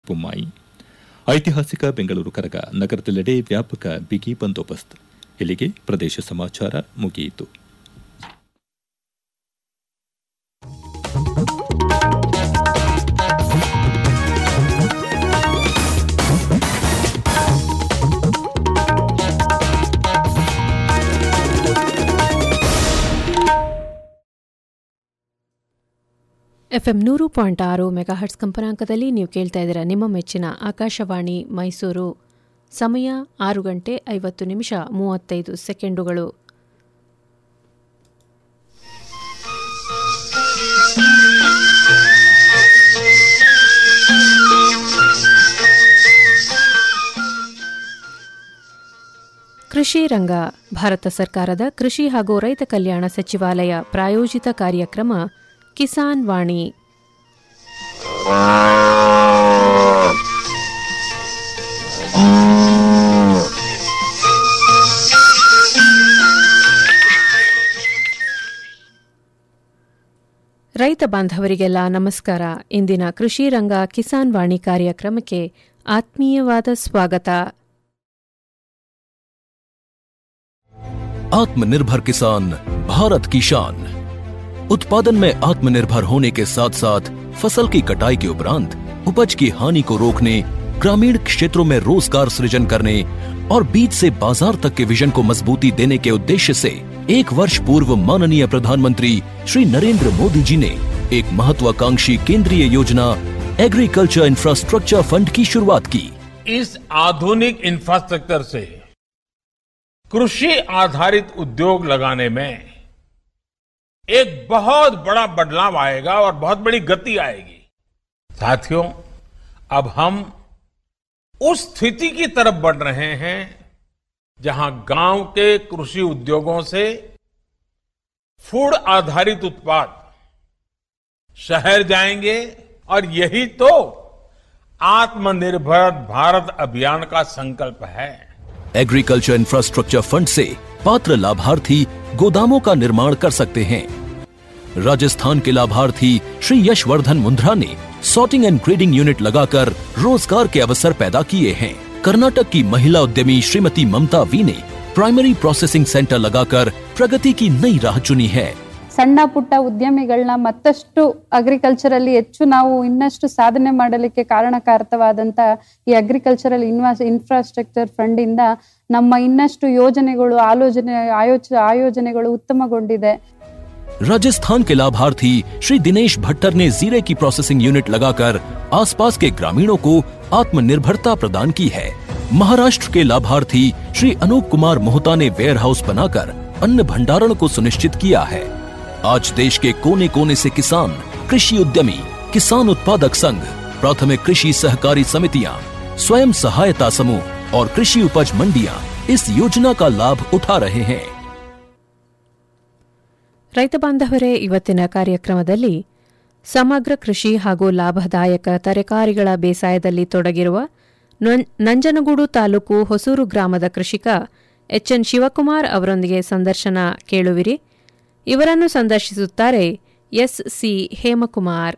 ಬೊಮ್ಮಾಯಿ ಐತಿಹಾಸಿಕ ಬೆಂಗಳೂರು ಕರಗ ನಗರದೆಲ್ಲೆಡೆ ವ್ಯಾಪಕ ಬಿಗಿ ಬಂದೋಬಸ್ತ್ ಇಲ್ಲಿಗೆ ಪ್ರದೇಶ ಸಮಾಚಾರ ಮುಗಿಯಿತು ಎಫ್ಎಂ ನೂರು ಪಾಯಿಂಟ್ ಆರು ಮೆಗಾಹರ್ಟ್ಸ್ ಕಂಪನಾಂಕದಲ್ಲಿ ನೀವು ಕೇಳ್ತಾ ಇದ್ದೀರಾ ನಿಮ್ಮ ಮೆಚ್ಚಿನ ಆಕಾಶವಾಣಿ ಮೈಸೂರು ಸಮಯ ಆರು ಗಂಟೆ ಐವತ್ತು ನಿಮಿಷ ಮೂವತ್ತೈದು ಸೆಕೆಂಡುಗಳು ಕೃಷಿ ರಂಗ ಭಾರತ ಸರ್ಕಾರದ ಕೃಷಿ ಹಾಗೂ ರೈತ ಕಲ್ಯಾಣ ಸಚಿವಾಲಯ ಪ್ರಾಯೋಜಿತ ಕಾರ್ಯಕ್ರಮ ಕಿಸಾನ್ ವಾಣಿ ರೈತ ಬಾಂಧವರಿಗೆಲ್ಲ ನಮಸ್ಕಾರ ಇಂದಿನ ಕೃಷಿ ರಂಗ ಕಿಸಾನ್ ವಾಣಿ ಕಾರ್ಯಕ್ರಮಕ್ಕೆ ಆತ್ಮೀಯವಾದ ಸ್ವಾಗತ आत्मनिर्भर किसान भारत की शान उत्पादन में आत्मनिर्भर होने के साथ साथ फसल की कटाई के उपरांत उपज की हानि को रोकने ग्रामीण क्षेत्रों में रोजगार सृजन करने और बीज से बाजार तक के विजन को मजबूती देने के उद्देश्य से एक वर्ष पूर्व माननीय प्रधानमंत्री श्री नरेंद्र मोदी जी ने एक महत्वाकांक्षी केंद्रीय योजना एग्रीकल्चर इंफ्रास्ट्रक्चर फंड की शुरुआत की इस आधुनिक इंफ्रास्ट्रक्चर से कृषि आधारित उद्योग लगाने में एक बहुत बड़ा बदलाव आएगा और बहुत बड़ी गति आएगी साथियों अब हम उस स्थिति की तरफ बढ़ रहे हैं जहां गांव के कृषि उद्योगों से फूड आधारित उत्पाद शहर जाएंगे और यही तो आत्मनिर्भर भारत अभियान का संकल्प है एग्रीकल्चर इंफ्रास्ट्रक्चर फंड से पात्र लाभार्थी गोदामों का निर्माण कर सकते हैं राजस्थान के लाभार्थी श्री यशवर्धन मुंद्रा ने सॉर्टिंग एंड ग्रेडिंग यूनिट लगाकर रोजगार के अवसर पैदा किए हैं कर्नाटक की महिला उद्यमी श्रीमती ममता वी ने प्राइमरी प्रोसेसिंग सेंटर लगाकर प्रगति की नई राह चुनी है ಸಣ್ಣ ಪುಟ್ಟ ಉದ್ಯಮಿಗಳನ್ನ ಮತ್ತಷ್ಟು ಅಗ್ರಿಕಲ್ಚರಲ್ಲಿ ಹೆಚ್ಚು ನಾವು ಇನ್ನಷ್ಟು ಸಾಧನೆ ಮಾಡಲಿಕ್ಕೆ ಕಾರಣಕಾರಕವಾದಂತ ಈ ಅಗ್ರಿಕಲ್ಚರಲ್ ಇನ್ವಾಸ್ ಇನ್ಫ್ರಾಸ್ಟ್ರಕ್ಚರ್ ಫಂಡ್ ಇಂದ ನಮ್ಮ ಇನ್ನಷ್ಟು ಯೋಜನೆಗಳು ಆಲೋಚನೆ ಆಯೋಚ ಆಯೋಜನೆಗಳು ಉತ್ತಮಗೊಂಡಿದೆ राजस्थान के लाभार्थी श्री दिनेश भट्टर ने जीरे की प्रोसेसिंग यूनिट लगाकर आसपास के ग्रामीणों को आत्मनिर्भरता प्रदान की है महाराष्ट्र के लाभार्थी श्री अनूप कुमार मोहता ने वेयर हाउस बनाकर अन्न भंडारण को सुनिश्चित किया है आज देश के कोने कोने से किसान कृषि उद्यमी किसान उत्पादक संघ प्राथमिक कृषि सहकारी समितियां स्वयं सहायता समूह और कृषि उपज मंडियां इस योजना का लाभ उठा रहे हैं ರೈತ ಬಾಂಧವರೇ ಇವತ್ತಿನ ಕಾರ್ಯಕ್ರಮದಲ್ಲಿ ಸಮಗ್ರ ಕೃಷಿ ಹಾಗೂ ಲಾಭದಾಯಕ ತರಕಾರಿಗಳ ಬೇಸಾಯದಲ್ಲಿ ತೊಡಗಿರುವ ನಂ- ನಂಜನಗೂಡು ತಾಲೂಕು ಹೊಸೂರು ಗ್ರಾಮದ ಕೃಷಿಕ ಎಚ್ಎನ್ ಶಿವಕುಮಾರ್ ಅವರೊಂದಿಗೆ ಸಂದರ್ಶನ ಕೇಳುವಿರಿ ಇವರನ್ನು ಸಂದರ್ಶಿಸುತ್ತಾರೆ ಎಸ್ ಸಿ ಹೇಮಕುಮಾರ್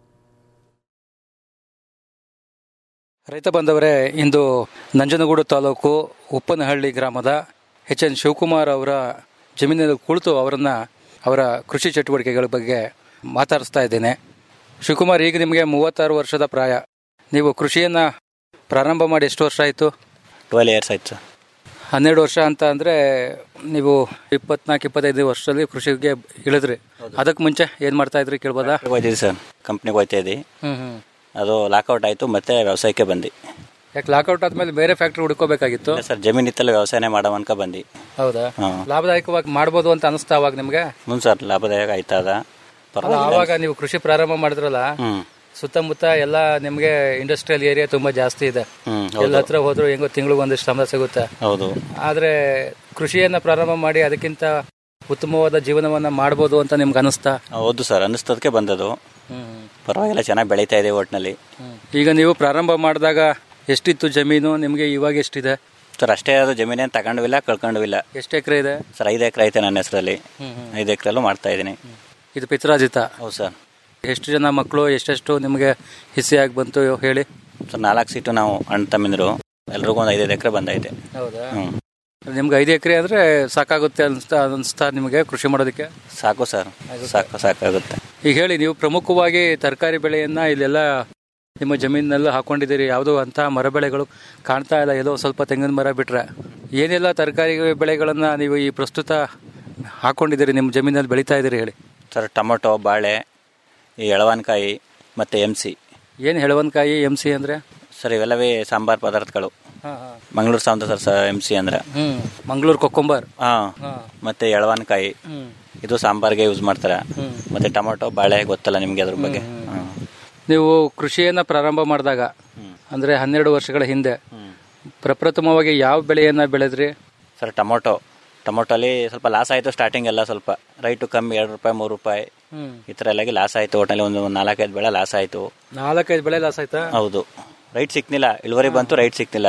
ರೈತ ಬಂದವರೇ ಇಂದು ನಂಜನಗೂಡು ತಾಲೂಕು ಉಪ್ಪನಹಳ್ಳಿ ಗ್ರಾಮದ ಎಚ್ ಎನ್ ಶಿವಕುಮಾರ್ ಅವರ ಜಮೀನಿನಲ್ಲಿ ಕುಳಿತು ಅವರನ್ನ ಅವರ ಕೃಷಿ ಚಟುವಟಿಕೆಗಳ ಬಗ್ಗೆ ಮಾತಾಡಿಸ್ತಾ ಇದ್ದೇನೆ ಶಿವಕುಮಾರ್ ಈಗ ನಿಮಗೆ ಮೂವತ್ತಾರು ವರ್ಷದ ಪ್ರಾಯ ನೀವು ಕೃಷಿಯನ್ನ ಪ್ರಾರಂಭ ಮಾಡಿ ಎಷ್ಟು ವರ್ಷ ಆಯಿತು ಟ್ವೆಲ್ ಇಯರ್ಸ್ ಆಯ್ತು ಸರ್ ಹನ್ನೆರಡು ವರ್ಷ ಅಂತ ಅಂದರೆ ನೀವು ಇಪ್ಪತ್ನಾಲ್ಕು ಇಪ್ಪತ್ತೈದು ವರ್ಷದಲ್ಲಿ ಕೃಷಿಗೆ ಇಳಿದ್ರಿ ಅದಕ್ಕೆ ಮುಂಚೆ ಏನು ಮಾಡ್ತಾ ಇದ್ರಿ ಕೇಳ್ಬೋದಾ ಹೋಯ್ತಿದ್ವಿ ಸರ್ ಕಂಪ್ನಿಗೆ ಹೋಯ್ತಾ ಇದ್ದಿ ಹ್ಞೂ ಹ್ಞೂ ಅದು ಲಾಕೌಟ್ ಆಯಿತು ಮತ್ತೆ ವ್ಯವಸಾಯಕ್ಕೆ ಬಂದು ಯಾಕೆ ಲಾಕೌಟ್ ಆದ್ಮೇಲೆ ಬೇರೆ ಫ್ಯಾಕ್ಟ್ರಿ ಹುಡ್ಕೋಬೇಕಾಗಿತ್ತು ಇಲ್ಲ ಸರ್ ಜಮೀನ್ ಇತ್ತಲ್ಲ ವ್ಯವಸಾಯನೇ ಮಾಡೋ ಅನ್ಕ ಬಂದು ಹೌದಾ ಹಾಂ ಲಾಭದಾಯಕವಾಗಿ ಮಾಡ್ಬೋದು ಅಂತ ಅನಿಸ್ತಾ ಅವಾಗ ನಿಮಗೆ ಹ್ಞೂ ಸರ್ ಲಾಭದಾಯಕ ಆಯ್ತದ ಅಲ್ಲ ಆವಾಗ ನೀವು ಕೃಷಿ ಪ್ರಾರಂಭ ಮಾಡಿದ್ರಲ್ಲ ಹ್ಞೂ ಸುತ್ತಮುತ್ತ ಎಲ್ಲ ನಿಮಗೆ ಇಂಡಸ್ಟ್ರಿಯಲ್ ಏರಿಯಾ ತುಂಬಾ ಜಾಸ್ತಿ ಇದೆ ಹ್ಞೂ ಎಲ್ಲ ಹೌದು ಹತ್ರ ಹೋದ್ರು ಹೆಂಗೋ ತಿಂಗಳಿಗೆ ಒಂದಿಷ್ಟು ಸಂಬಳ ಸಿಗುತ್ತೆ ಹೌದು ಆದ್ರೆ ಕೃಷಿಯನ್ನ ಪ್ರಾರಂಭ ಮಾಡಿ ಅದಕ್ಕಿಂತ ಉತ್ತಮವಾದ ಜೀವನವನ್ನ ಮಾಡ್ಬೋದು ಅಂತ ನಿಮ್ಗೆ ಅನಿಸ್ತಾ ಹೌದು ಸರ್ ಅನ್ನಿಸ್ತದಕ್ಕೆ ಬಂದದು ಪರವಾಗಿಲ್ಲ ಚೆನ್ನಾಗಿ ಬೆಳೀತಾ ಇದೆ ಒಟ್ಟಿನಲ್ಲಿ ಈಗ ನೀವು ಪ್ರಾರಂಭ ಮಾಡಿದಾಗ ಎಷ್ಟಿತ್ತು ಜಮೀನು ನಿಮ್ಗೆ ಇವಾಗ ಎಷ್ಟಿದೆ ಸರ್ ಅಷ್ಟೇ ಅದು ಜಮೀನೇನು ತಗೊಂಡಿಲ್ಲ ಕಳ್ಕೊಂಡಿಲ್ಲ ಎಷ್ಟು ಎಕರೆ ಇದೆ ಸರ್ ಐದು ಎಕರೆ ಐತೆ ನನ್ನ ಹೆಸರಲ್ಲಿ ಐದು ಎಕರೆಲ್ಲೂ ಮಾಡ್ತಾ ಇದ್ದೀನಿ ಇದು ಪಿತ್ರಾಜಿತ ಹೌದು ಸರ್ ಎಷ್ಟು ಜನ ಮಕ್ಕಳು ಎಷ್ಟೆಷ್ಟು ನಿಮಗೆ ಹಿಸ್ಸೆಯಾಗಿ ಬಂತು ಹೇಳಿ ಸರ್ ನಾಲ್ಕು ಸೀಟು ನಾವು ಅಣ್ಣ ತಮ್ಮಿಂದರು ಎಲ್ರಿಗೂ ಒಂದು ಐದೈದು ಎಕರೆ ಬಂದೈತೆ ಹೌದಾ ಹ್ಞೂ ನಿಮ್ಗೆ ಐದು ಎಕರೆ ಅಂದ್ರೆ ಸಾಕಾಗುತ್ತೆ ಅನ್ಸ್ತಾ ಅನ್ಸ್ತಾ ನಿಮಗೆ ಕೃಷಿ ಮಾಡೋದಕ್ಕೆ ಸಾಕು ಸರ್ ಸಾಕು ಸಾಕಾಗುತ್ತೆ ಈಗ ಹೇಳಿ ನೀವು ಪ್ರಮುಖವಾಗಿ ತರಕಾರಿ ಬೆಳೆಯನ್ನ ಇಲ್ಲೆಲ್ಲ ನಿಮ್ಮ ಜಮೀನಿನೆಲ್ಲ ಹಾಕೊಂಡಿದ್ದೀರಿ ಯಾವುದೋ ಅಂತ ಮರ ಬೆಳೆಗಳು ಕಾಣ್ತಾ ಇಲ್ಲ ಎಲ್ಲೋ ಸ್ವಲ್ಪ ತೆಂಗಿನ ಮರ ಬಿಟ್ರೆ ಏನೆಲ್ಲ ತರಕಾರಿ ಬೆಳೆಗಳನ್ನ ನೀವು ಈ ಪ್ರಸ್ತುತ ಹಾಕೊಂಡಿದ್ದೀರಿ ನಿಮ್ಮ ಜಮೀನಲ್ಲಿ ಬೆಳೀತಾ ಇದ್ದೀರಿ ಹೇಳಿ ಸರ್ ಟೊಮೊಟೊ ಬಾಳೆ ಈ ಎಳವನ್ಕಾಯಿ ಮತ್ತು ಎಮ್ ಸಿ ಏನು ಹೆಳವನ್ಕಾಯಿ ಎಮ್ ಸಿ ಅಂದ್ರೆ ಸರ್ ಇವೆಲ್ಲವೇ ಸಾಂಬಾರ್ ಪದಾರ್ಥಗಳು ಮಂಗಳೂರು ಸಾವಂತ ಸರ್ ಸ ಎಮ್ ಸಿ ಅಂದ್ರೆ ಹ್ಮ್ ಮಂಗಳೂರು ಕೊಕ್ಕಂಬರ್ ಹಾಂ ಮತ್ತು ಎಳವನ್ಕಾಯಿ ಇದು ಸಾಂಬಾರ್ಗೆ ಯೂಸ್ ಮಾಡ್ತಾರೆ ಮತ್ತು ಟೊಮೊಟೊ ಬಾಳೆ ಗೊತ್ತಲ್ಲ ನಿಮಗೆ ಅದ್ರ ಬಗ್ಗೆ ಹಾಂ ನೀವು ಕೃಷಿಯನ್ನ ಪ್ರಾರಂಭ ಮಾಡಿದಾಗ ಅಂದ್ರೆ ಹನ್ನೆರಡು ವರ್ಷಗಳ ಹಿಂದೆ ಪ್ರಪ್ರಥಮವಾಗಿ ಯಾವ ಬೆಳೆಯನ್ನ ಬೆಳೆದ್ರಿ ಸರ್ ಟೊಮೊಟೊ ಟೊಮೊಟೊಲಿ ಸ್ವಲ್ಪ ಲಾಸ್ ಆಯಿತು ಸ್ಟಾರ್ಟಿಂಗ್ ಎಲ್ಲ ಸ್ವಲ್ಪ ರೈಟು ಕಮ್ಮಿ ಎರಡು ರೂಪಾಯಿ ಮೂರು ರೂಪಾಯಿ ಈ ಥರ ಎಲ್ಲಾಗಿ ಲಾಸ್ ಆಯಿತು ಒಟ್ಟಿನಲ್ಲಿ ಒಂದು ನಾಲ್ಕೈದು ಬೆಳೆ ಲಾಸ್ ಆಯಿತು ನಾಲ್ಕೈದು ಬೆಳೆ ಲಾಸ್ ಆಯ್ತಾ ಹೌದು ರೈಟ್ ಸಿಕ್ನಿಲ್ಲ ಇಳುವರಿ ಬಂತು ರೈಟ್ ಸಿಕ್ನಿಲ್ಲ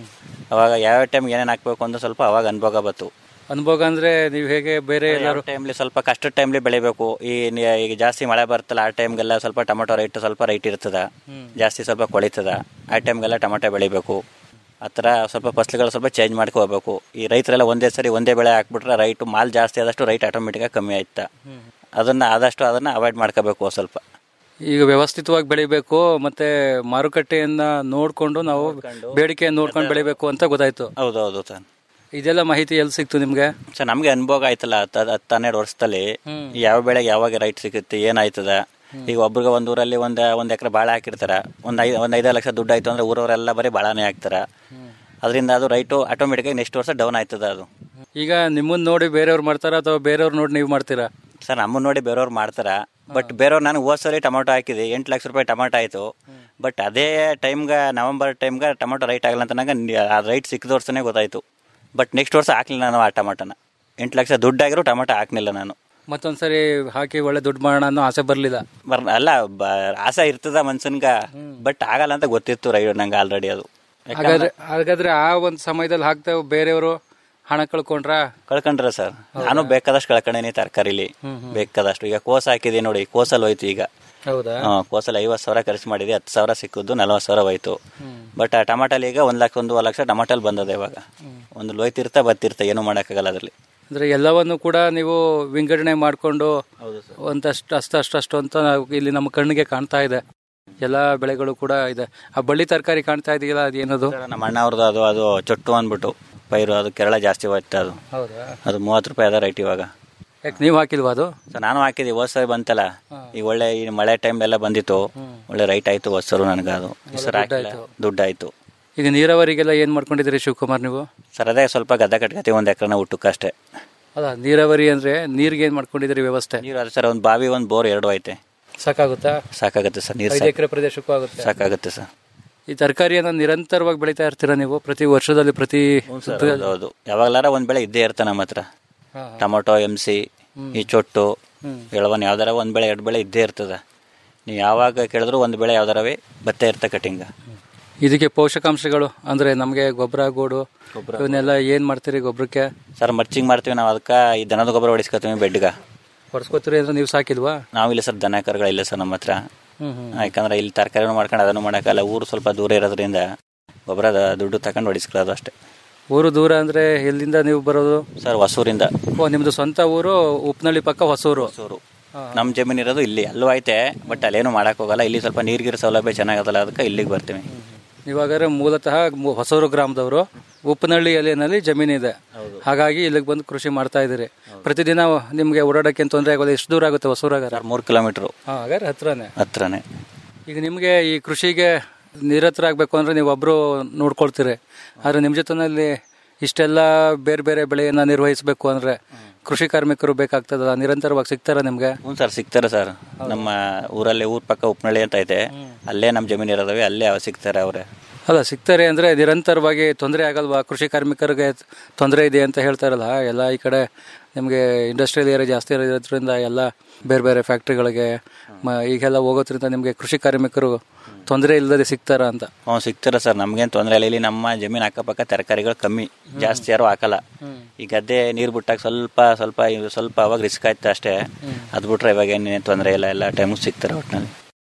ಅವಾಗ ಯಾವ ಟೈಮ್ ಏನೇನು ಹಾಕ್ಬೇಕು ಅಂತ ಸ್ವಲ್ಪ ಅವಾಗ ಅನುಭವ ಬಂತು ಅನುಭವ ಅಂದ್ರೆ ನೀವು ಹೇಗೆ ಬೇರೆ ಎಲ್ಲರೂ ಟೈಮ್ಲಿ ಸ್ವಲ್ಪ ಕಷ್ಟದ ಟೈಮ್ಲಿ ಬೆಳಿಬೇಕು ಈ ನಿ- ಈಗ ಜಾಸ್ತಿ ಮಳೆ ಬರ್ತಲ್ಲ ಆ ಟೈಮ್ಗೆಲ್ಲ ಸ್ವಲ್ಪ ಟೊಮೊಟೊ ರೈಟ್ ಸ್ವಲ್ಪ ರೈಟ್ ಇರ್ತದ ಜಾಸ್ತಿ ಸ್ವಲ್ಪ ಕೊಳಿತದ ಆ ಟೈಮ್ಗೆಲ್ಲ ಟೊಮೊಟೊ ಬೆಳಿಬೇಕು ಆ ಥರ ಸ್ವಲ್ಪ ಫಸಲುಗಳು ಸ್ವಲ್ಪ ಚೇಂಜ್ ಮಾಡ್ಕೊ ಹೋಗ್ಬೇಕು ಈ ರೈತರೆಲ್ಲ ಒಂದೇ ಸರಿ ಒಂದೇ ಬೆಳೆ ಹಾಕ್ಬಿಟ್ರೆ ರೈಟು ಮಾಲ್ ಜಾಸ್ತಿ ಆದಷ್ಟು ರೈಟ್ ಆಟೋಮೆಟಿಕಾಗಿ ಕಮ್ಮಿ ಆಯ್ತಾ ಅದನ್ನ ಆದಷ್ಟು ಅದನ್ನ ಅವಾಯ್ಡ್ ಮಾಡ್ಕೋಬೇಕು ಸ್ವಲ್ಪ ಈಗ ವ್ಯವಸ್ಥಿತವಾಗಿ ಬೆಳಿಬೇಕು ಮತ್ತೆ ಮಾರುಕಟ್ಟೆಯನ್ನ ನೋಡ್ಕೊಂಡು ನಾವು ಬೇಡಿಕೆಯನ್ನು ನೋಡ್ಕೊಂಡು ಬೆಳಿಬೇಕು ಅಂತ ಗೊತ್ತಾಯ್ತು ಹೌದು ಹೌದು ಸರ್ ಇದೆಲ್ಲ ಮಾಹಿತಿ ಎಲ್ಲಿ ಸಿಕ್ತು ನಿಮ್ಗೆ ಸರ್ ನಮ್ಗೆ ಅನುಭವ ಆಯ್ತಲ್ಲ ಹತ್ತು ಹತ್ತು ಹನ್ನೆರಡು ವರ್ಷದಲ್ಲಿ ಯಾವ ಬೆಳೆಗೆ ಯಾವಾಗ ರೈಟ್ ಸಿಗುತ್ತೆ ಏನಾಯ್ತದ ಈಗ ಒಬ್ರಿಗೆ ಒಂದ್ ಊರಲ್ಲಿ ಒಂದ್ ಒಂದ್ ಎಕರೆ ಬಾಳೆ ಹಾಕಿರ್ತಾರ ಒಂದ್ ಐದು ಒಂದ್ ಐದು ಲಕ್ಷ ದುಡ್ಡು ಆಯ್ತು ಅಂದ್ರೆ ಊರವರೆಲ್ಲ ಬರೀ ಬಾಳೆನೇ ಹಾಕ್ತಾರ ಅದರಿಂದ ಅದು ರೈಟು ಆಟೋಮೆಟಿಕಾಗಿ ನೆಕ್ಸ್ಟ್ ವರ್ಷ ಡೌನ್ ಆಯ್ತದ ಅದು ಈಗ ನಿಮ್ಮನ್ನ ನೋಡಿ ಬೇರೆಯವ್ರು ಮಾಡ್ತಾರ ಅಥವಾ ಬೇರೆಯವ್ರು ನೋಡಿ ನೀವು ಮಾಡ್ತೀರಾ ಸರ್ ನಮ್ಮನ್ನ ನೋಡಿ ಬೇರೆಯವ್ರು ಮಾಡ್ತಾರ ಬಟ್ ಬೇರೆಯವ್ರು ನಾನು ಹೋದ್ ಸರಿ ಟೊಮೊಟೊ ಹಾಕಿದೆ ಎಂಟು ಲಕ್ಷ ರೂಪಾಯಿ ಟೊಮೊಟೊ ಆಯ್ತು ಬಟ್ ಅದೇ ಟೈಮ್ಗೆ ನವೆಂಬರ್ ಟೈಮ್ಗೆ ಟೊಮೊಟೊ ರೈಟ್ ಆಗಲ್ಲ ಅಂತ ನಂಗೆ ಆ ರೈಟ್ ಸಿಕ್ಕದ ವರ್ಷನೇ ಗೊತ್ತಾಯ್ತು ಬಟ್ ನೆಕ್ಸ್ಟ್ ವರ್ಷ ಹಾಕ್ಲಿಲ್ಲ ನಾನು ಆ ಟೊಮೊಟೊನ ಎಂಟು ಲಕ್ಷ ದುಡ್ಡು ಆಗಿರೋ ಟೊಮೊಟೊ ಹಾಕ್ಲಿಲ್ಲ ನಾನು ಮತ್ತೊಂದ್ಸರಿ ಹಾಕಿ ಒಳ್ಳೆ ದುಡ್ಡು ಮಾಡೋಣ ಅನ್ನೋ ಆಸೆ ಬರಲಿಲ್ಲ ಬರ್ ಅಲ್ಲ ಬ- ಆಸೆ ಇರ್ತದ ಮನ್ಸನ್ಗ ಬಟ್ ಆಗಲ್ಲ ಅಂತ ಗೊತ್ತಿತ್ತು ರೈ ನಂಗೆ ಆಲ್ರೆಡಿ ಅದು ಹಾಗಾದ್ರೆ ಹಾಗಾದ್ರೆ ಆ ಒಂದು ಸಮಯದಲ್ಲಿ ಹಾಕ್ತಾ ಬೇರೆಯವರು ಹಣ ಕಳ್ಕೊಂಡ್ರ ಕಳ್ಕೊಂಡ್ರ ಸರ್ ನಾನು ಬೇಕಾದಷ್ಟು ಕಳ್ಕೊಂಡೇನಿ ತರಕಾರಿಲಿ ಬೇಕಾದಷ್ಟು ಈಗ ಕೋಸ ಹಾಕಿದೆ ನೋಡಿ ಕೋಸಲ್ ಹೋಯ್ತು ಈಗ ಹೌದಾ ಹಾ, ಕೋಸಲ್ ಐವತ್ತು ಸಾವಿರ ಖರ್ಚು ಮಾಡಿದೆ ಹತ್ತು ಸಾವಿರ ಸಿಕ್ಕಿದ್ದು ನಲವತ್ತು ಸಾವಿರ ಹೋಯ್ತು ಬಟ್ ಆ ಟಮಾಟಲ್ ಈಗ ಒಂದ್ ಲಕ್ಷ ಒಂದೂವರೆ ಲಕ್ಷ ಟಮಾಟಲ್ ಬಂದದ ಇವಾಗ ಒಂದು ಲೋಯ್ತಿರ್ತಾ ಬತ್ತಿರ್ತಾ ಏನು ಮಾಡೋಕ್ಕಾಗಲ್ಲ ಅದರಲ್ಲಿ ಅಂದ್ರೆ ಎಲ್ಲವನ್ನು ಕೂಡ ನೀವು ವಿಂಗಡಣೆ ಮಾಡಿಕೊಂಡು ಒಂದಷ್ಟು ಅಷ್ಟು ಅಷ್ಟು ಅಷ್ಟು ಅಂತ ನಾವು ಇಲ್ಲಿ ನಮ್ಮ ಕಣ್ಣಿಗೆ ಕಾಣ್ತಾ ಇದೆ ಎಲ್ಲ ಬೆಳೆಗಳು ಕೂಡ ಇದೆ ಆ ಬಳ್ಳಿ ತರಕಾರಿ ಕಾಣ್ತಾ ಇದೆಯಲ್ಲ ಅದೇನದು ನಮ್ಮ ಅಣ್ಣ ಅವ್ರದ್ದು ಅದು ಅದು ಚೊಟ್ಟು ಅಂದ್ಬಿಟ್ಟು ಪೈರು ಅದು ಕೇರಳ ಜಾಸ್ತಿ ಹೋಯ್ತು ಅದು ಹೌದಾ ಅದು ಮೂವತ್ತು ರೂಪಾಯಿ ಅದ ರೈಟ್ ಇವಾಗ ಯಾಕೆ ನೀವು ಹಾಕಿಲ್ವಾ ಅದು ಸರ್ ನಾನು ಹಾಕಿದ್ದೆ ಹೋದ್ ಸರಿ ಬಂತಲ್ಲ ಈಗ ಒಳ್ಳೆ ಈ ಮಳೆ ಟೈಮ್ ಎಲ್ಲ ಬಂದಿತ್ತು ಒಳ್ಳೆ ರೈಟ್ ಆಯ್ತು ಹೋದ್ ಸರು ನನಗೆ ಅದು ಈ ಸರಿ ಹಾಕಿಲ್ಲ ದುಡ್ಡು ಆಯ್ತು ಈಗ ನೀರಾವರಿಗೆಲ್ಲ ಏನ್ ಮಾಡ್ಕೊಂಡಿದ್ದೀರಿ ಶಿವಕುಮಾರ್ ನೀವು ಸರ್ ಅದೇ ಸ್ವಲ್ಪ ಗದ್ದೆ ಕಟ್ಕತಿ ಒಂದ್ ಎಕರೆನ ಊಟಕ್ಕಷ್ಟೇ ಅಲ್ಲ ನೀರಾವರಿ ಅಂದ್ರೆ ನೀರಿಗೆ ಏನ್ ಮಾಡ್ಕೊಂಡಿದ್ದೀರಿ ವ್ಯವಸ್ಥೆ ನೀರು ಅದು ಸರ್ ಒಂದು ಬಾವಿ ಒಂದು ಬೋರ್ ಎರಡು ಐತೆ ಸಾಕಾಗುತ್ತಾ ಸಾಕಾಗುತ್ತೆ ಸರ್ ನೀರು ಐದು ಎಕರೆ ಪ್ರದೇಶಕ್ಕೂ ಆಗುತ್ತೆ ಸಾಕಾಗುತ್ತೆ ಸರ್ ಈ ತರಕಾರಿಯನ್ನ ನಿರಂತರವಾಗಿ ಬೆಳೀತಾ ಇರ್ತೀರಾ ನೀವು ಪ್ರತಿ ವರ್ಷದಲ್ಲಿ ಪ್ರತಿ ಸರ್ ಹೌದು, ಹೌದು ಯಾವಾಗಲಾರ ಒಂದ್ ಬೆಳೆ ಇದ್ದೇ ಇರ್ತ ನಮ್ಮ ಹತ್ರ ಟೊಮೊಟೊ ಎಮ್ ಸಿ ಈ ಚೊಟ್ಟು ಎಳವನ್ ಯಾವ್ದಾರ ಒಂದ್ ಬೆಳೆ ಎರಡು ಬೆಳೆ ಇದ್ದೇ ಇರ್ತದ ನೀವು ಯಾವಾಗ ಕೇಳಿದ್ರು ಒಂದ್ ಬೆಳೆ ಯಾವ್ದಾರವೇ ಬತ್ತೇ ಇರ್ತ ಕಟಿಂಗ್ ಇದಕ್ಕೆ ಪೋಷಕಾಂಶಗಳು ಅಂದ್ರೆ ನಮಗೆ ಗೊಬ್ಬರ ಗೋಡು ಇವನ್ನೆಲ್ಲ ಏನ್ ಮಾಡ್ತೀರಿ ಗೊಬ್ಬರಕ್ಕೆ ಸರ್ ಮರ್ಚಿಂಗ್ ಮಾಡ್ತೀವಿ ನಾವು ಅದಕ್ಕೆ ಈ ದನದ ಗೊಬ್ಬರ ಹೊಡಿಸ್ಕೊತೀವಿ ಬೆಡ್ಗ ಹೊಡ್ಸ್ಕೊತೀರಿ ಅಂದ್ರೆ ನೀವು ಸಾಕಿಲ್ವಾ ನಾವಿಲ್ಲ ಸರ್ ದನ ಕರುಗಳಿಲ್ಲ ಸರ್ ನಮ್ಮ ಹತ್ರ ಹ್ಮ್ ಹ್ಮ್ ಯಾಕಂದ್ರೆ ಇಲ್ಲಿ ತರಕಾರಿನೂ ಮಾಡ್ಕೊಂಡು ಅದನ್ನು ಮಾಡೋಕ್ಕಲ್ಲ ಊರು ಸ್ವಲ್ಪ ದೂರ ಇರೋದ್ರಿಂದ ಗೊಬ್ಬರದ ದುಡ್ಡು ತಗೊಂಡು ಹೊಡಿಸ್ಕೊಳ್ಳೋದು ಅಷ್ಟೇ ಊರು ದೂರ ಅಂದ್ರೆ ಎಲ್ಲಿಂದ ನೀವು ಬರೋದು ಸರ್ ಹೊಸೂರಿಂದ ಓ ನಿಮ್ದು ಸ್ವಂತ ಊರು ಉಪ್ನಳ್ಳಿ ಪಕ್ಕ ಹೊಸೂರು ಹೊಸೂರು ನಮ್ಮ ಜಮೀನು ಇರೋದು ಇಲ್ಲಿ ಅಲ್ಲೂ ಐತೆ ಬಟ್ ಅಲ್ಲೇನು ಮಾಡಕ್ ಹೋಗಲ್ಲ ಇಲ್ಲಿ ಸ್ವಲ್ಪ ನೀರ್ಗಿರ ಸೌಲಭ್ಯ ಚೆನ್ನಾಗದಲ್ಲ ಅದಕ್ಕೆ ಇಲ್ಲಿಗೆ ಬರ್ತೀವಿ ಇವಾಗಾದ್ರೆ ಮೂಲತಃ ಮು- ಹೊಸೂರು ಗ್ರಾಮದವರು ಉಪ್ಪನಹಳ್ಳಿ ಎಲೆನಲ್ಲಿ ಜಮೀನಿದೆ ಹಾಗಾಗಿ ಇಲ್ಲಿಗೆ ಬಂದು ಕೃಷಿ ಮಾಡ್ತಾ ಇದ್ದೀರಿ ಪ್ರತಿದಿನ ನಿಮ್ಗೆ ಓಡಾಡಕ್ಕೆ ತೊಂದರೆ ಆಗೋದು ಎಷ್ಟು ದೂರ ಆಗುತ್ತೆ ಹೊಸೂರಾಗಾರ ಸರ್ ಮೂರು ಕಿಲೋಮೀಟ್ರು ಹಾ ಹಾಗಾದ್ರೆ ಹತ್ರನೇ ಹತ್ರನೇ ಈಗ ನಿಮಗೆ ಈ ಕೃಷಿಗೆ ನಿರತರ ಆಗಬೇಕು ಅಂದ್ರೆ ನೀವು ಒಬ್ರು ನೋಡ್ಕೊಳ್ತೀರಿ ಆದ್ರೆ ನಿಮ್ಮ ಜೊತೆನಲ್ಲಿ ಇಷ್ಟೆಲ್ಲ ಬೇರೆ ಬೇರೆ ಬೆಳೆಯನ್ನ ನಿರ್ವಹಿಸಬೇಕು ಅಂದ್ರೆ ಕೃಷಿ ಕಾರ್ಮಿಕರು ಬೇಕಾಗ್ತದಲ್ಲ ನಿರಂತರವಾಗಿ ಸಿಗ್ತಾರ ನಿಮ್ಗೆ ಹ್ಞೂ ಸರ್ ಸಿಗ್ತಾರೆ ಸರ್ ನಮ್ಮ ಊರಲ್ಲಿ ಊರ್ ಪಕ್ಕ ಉಪ್ನಳ್ಳಿ ಅಂತ ಐತೆ ಅಲ್ಲೇ ನಮ್ಮ ಜಮೀನು ಇರೋದವೆ ಅಲ್ಲೇ ಅವ್ ಸಿಗ್ತಾರೆ ಅವರೇ ಅಲ್ಲ ಸಿಗ್ತಾರೆ ಅಂದ್ರೆ ನಿರಂತರವಾಗಿ ತೊಂದರೆ ಆಗಲ್ವಾ ಕೃಷಿ ಕಾರ್ಮಿಕರಿಗೆ ತೊಂದರೆ ಇದೆ ಅಂತ ಹೇಳ್ತಾರಲ್ಲ ಎಲ್ಲ ಈ ಕಡೆ ನಿಮಗೆ ಇಂಡಸ್ಟ್ರಿಯಲ್ ಏರಿಯಾ ಜಾಸ್ತಿ ಇರೋದ್ರಿಂದ ಎಲ್ಲ ಬೇರೆ ಬೇರೆ ಫ್ಯಾಕ್ಟ್ರಿಗಳಿಗೆ ಈಗೆಲ್ಲ ಹೋಗೋದ್ರಿಂದ ನಿಮಗೆ ಕೃಷಿ ಕಾರ್ಮಿಕರು ತೊಂದರೆ ಇಲ್ಲದೆ ಸಿಗ್ತಾರ ಅಂತ ಹ್ಞೂ ಸಿಗ್ತಾರೆ ಸರ್ ನಮ್ಗೇನು ತೊಂದರೆ ಇಲ್ಲ ಇಲ್ಲಿ ನಮ್ಮ ಜಮೀನು ಅಕ್ಕಪಕ್ಕ ತರಕಾರಿಗಳು ಕಮ್ಮಿ ಜಾಸ್ತಿ ಯಾರು ಹಾಕಲ್ಲ ಈ ಗದ್ದೆ ನೀರು ಬಿಟ್ಟಾಗ ಸ್ವಲ್ಪ ಸ್ವಲ್ಪ ಇವ್ ಸ್ವಲ್ಪ ಅವಾಗ ರಿಸ್ಕ್ ಆಯ್ತು ಅಷ್ಟೇ ಅದು ಬಿಟ್ರೆ ಇವಾಗ ಏನೇನು ತೊಂದರೆ ಇಲ್ಲ ಎಲ್ಲ ಟೈಮು ಸಿಗ್ತಾರೆ ಒಟ್ಟಿನಲ್ಲಿ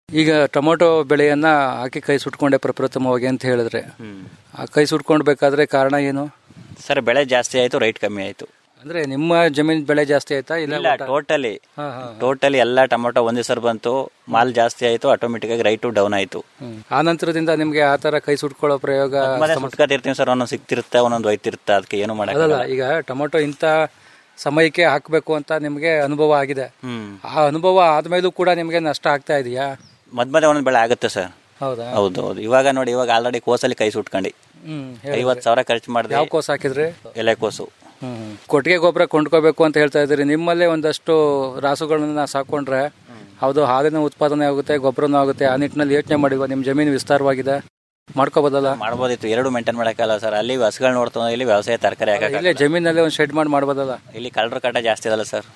ಈಗ ಟೊಮೊಟೊ ಬೆಳೆಯನ್ನ ಹಾಕಿ ಕೈ ಸುಟ್ಕೊಂಡೆ ಪ್ರಪ್ರಥಮವಾಗಿ ಅಂತ ಹೇಳಿದ್ರೆ ಆ ಕೈ ಸುಟ್ಕೊಂಡ್ಬೇಕಾದ್ರೆ ಕಾರಣ ಏನು ಸರ್ ಬೆಳೆ ಜಾಸ್ತಿ ಆಯ್ತು ರೈಟ್ ಕಮ್ಮಿ ಆಯ್ತು ಅಂದ್ರೆ ನಿಮ್ಮ ಜಮೀನ್ ಬೆಳೆ ಜಾಸ್ತಿ ಆಯ್ತಾ ಇಲ್ಲ ಇಲ್ಲ ಟೋಟಲಿ ಟೋಟಲಿ ಎಲ್ಲ ಟೊಮೊಟೊ ಒಂದೇ ಸರ್ ಬಂತು ಮಾಲ್ ಜಾಸ್ತಿ ಆಯ್ತು ಆಟೋಮೆಟಿಕ್ ಆಗಿ ರೈಟು ಡೌನ್ ಆಯ್ತು ಆ ನಂತರದಿಂದ ನಿಮ್ಗೆ ಆ ತರ ಕೈ ಸುಟ್ಕೊಳ್ಳೋ ಪ್ರಯೋಗ ಮತ್ತೆ ಸುಟ್ಕೋತಿರ್ತೀವಿ ಸರ್ ಒಂದೊಂದು ಸಿಕ್ತಿರುತ್ತೆ ಒಂದೊಂದು ಹೋಯ್ತಿರುತ್ತೆ ಅದಕ್ಕೆ ಏನು ಮಾಡಲ್ಲ ಅದಲ್ಲ ಈಗ ಟೊಮೊಟೊ ಇಂಥ ಸಮಯಕ್ಕೆ ಹಾಕಬೇಕು ಅಂತ ನಿಮ್ಗೆ ಅನುಭವ ಆಗಿದೆ ಹ್ಮ್ ಆ ಅನುಭವ ಆದ್ಮೇಲೂ ಕೂಡ ನಿಮ್ಗೆ ನಷ್ಟ ಆಗ್ತಾ ಇದೆಯಾ ಮಧ್ಯ ಮಧ್ಯೆ ಒಂದೊಂದು ಬೆಳೆ ಆಗುತ್ತೆ ಸರ್ ಹೌದಾ ಹೌದು ಹೌದು ಇವಾಗ ನೋಡಿ ಇವಾಗ ಆಲ್ರೆಡಿ ಕೋಸಲ್ಲಿ ಕೈ ಸುಟ್ಕೊಂಡು ಹ್ಮ್ ಐವತ್ತು ಸಾವಿರ ಖರ್ಚು ಮಾಡಿದೆ ಯಾವ ಕೋಸ್ ಹಾಕಿದ್ರಿ ಎಲೆ ಕೋಸು ಹ್ಮ್ ಕೊಟ್ಟಿಗೆ ಗೊಬ್ಬರ ಕೊಂಡ್ಕೋಬೇಕು ಅಂತ ಹೇಳ್ತಾ ಇದ್ದೀರಿ ನಿಮ್ಮಲ್ಲೇ ಒಂದಷ್ಟು ರಾಸುಗಳನ್ನ ಸಾಕೊಂಡ್ರೆ ಹೌದು ಹಾಲಿನ ಉತ್ಪಾದನೆ ಆಗುತ್ತೆ ಗೊಬ್ಬರನೂ ಆಗುತ್ತೆ ಆ ನಿಟ್ಟಿನಲ್ಲಿ ಯೋಚನೆ ಮಾಡಿಲ್ವಾ ನಿಮ್ಮ ಜಮೀನು ವಿಸ್ತಾರವಾಗಿದೆ ಮಾಡ್ಕೋಬೋದಲ್ಲ ಮಾಡ್ಬೋದಿತ್ತು ಎರಡು ಮೇಂಟೈನ್ ಮಾಡಕ್ಕಲ್ಲ ಸರ್ ಅಲ್ಲಿ ಹಸುಗಳು ನೋಡ್ತಾ ಇಲ್ಲಿ ವ್ಯವಸಾಯ ತರಕಾರಿ ಹಾಕಕ್ಕೆ ಇಲ್ಲೇ ಜಮೀನಲ್ಲಿ ಒಂದು ಶೆಡ್ ಮಾಡಿ ಮಾಡ್ಬೋದಲ್ಲ ಇಲ್ಲಿ ಕಳ್ಳರು ಕಟ್ಟ ಜಾಸ್ತಿ ಅದಲ್ಲ ಸರ್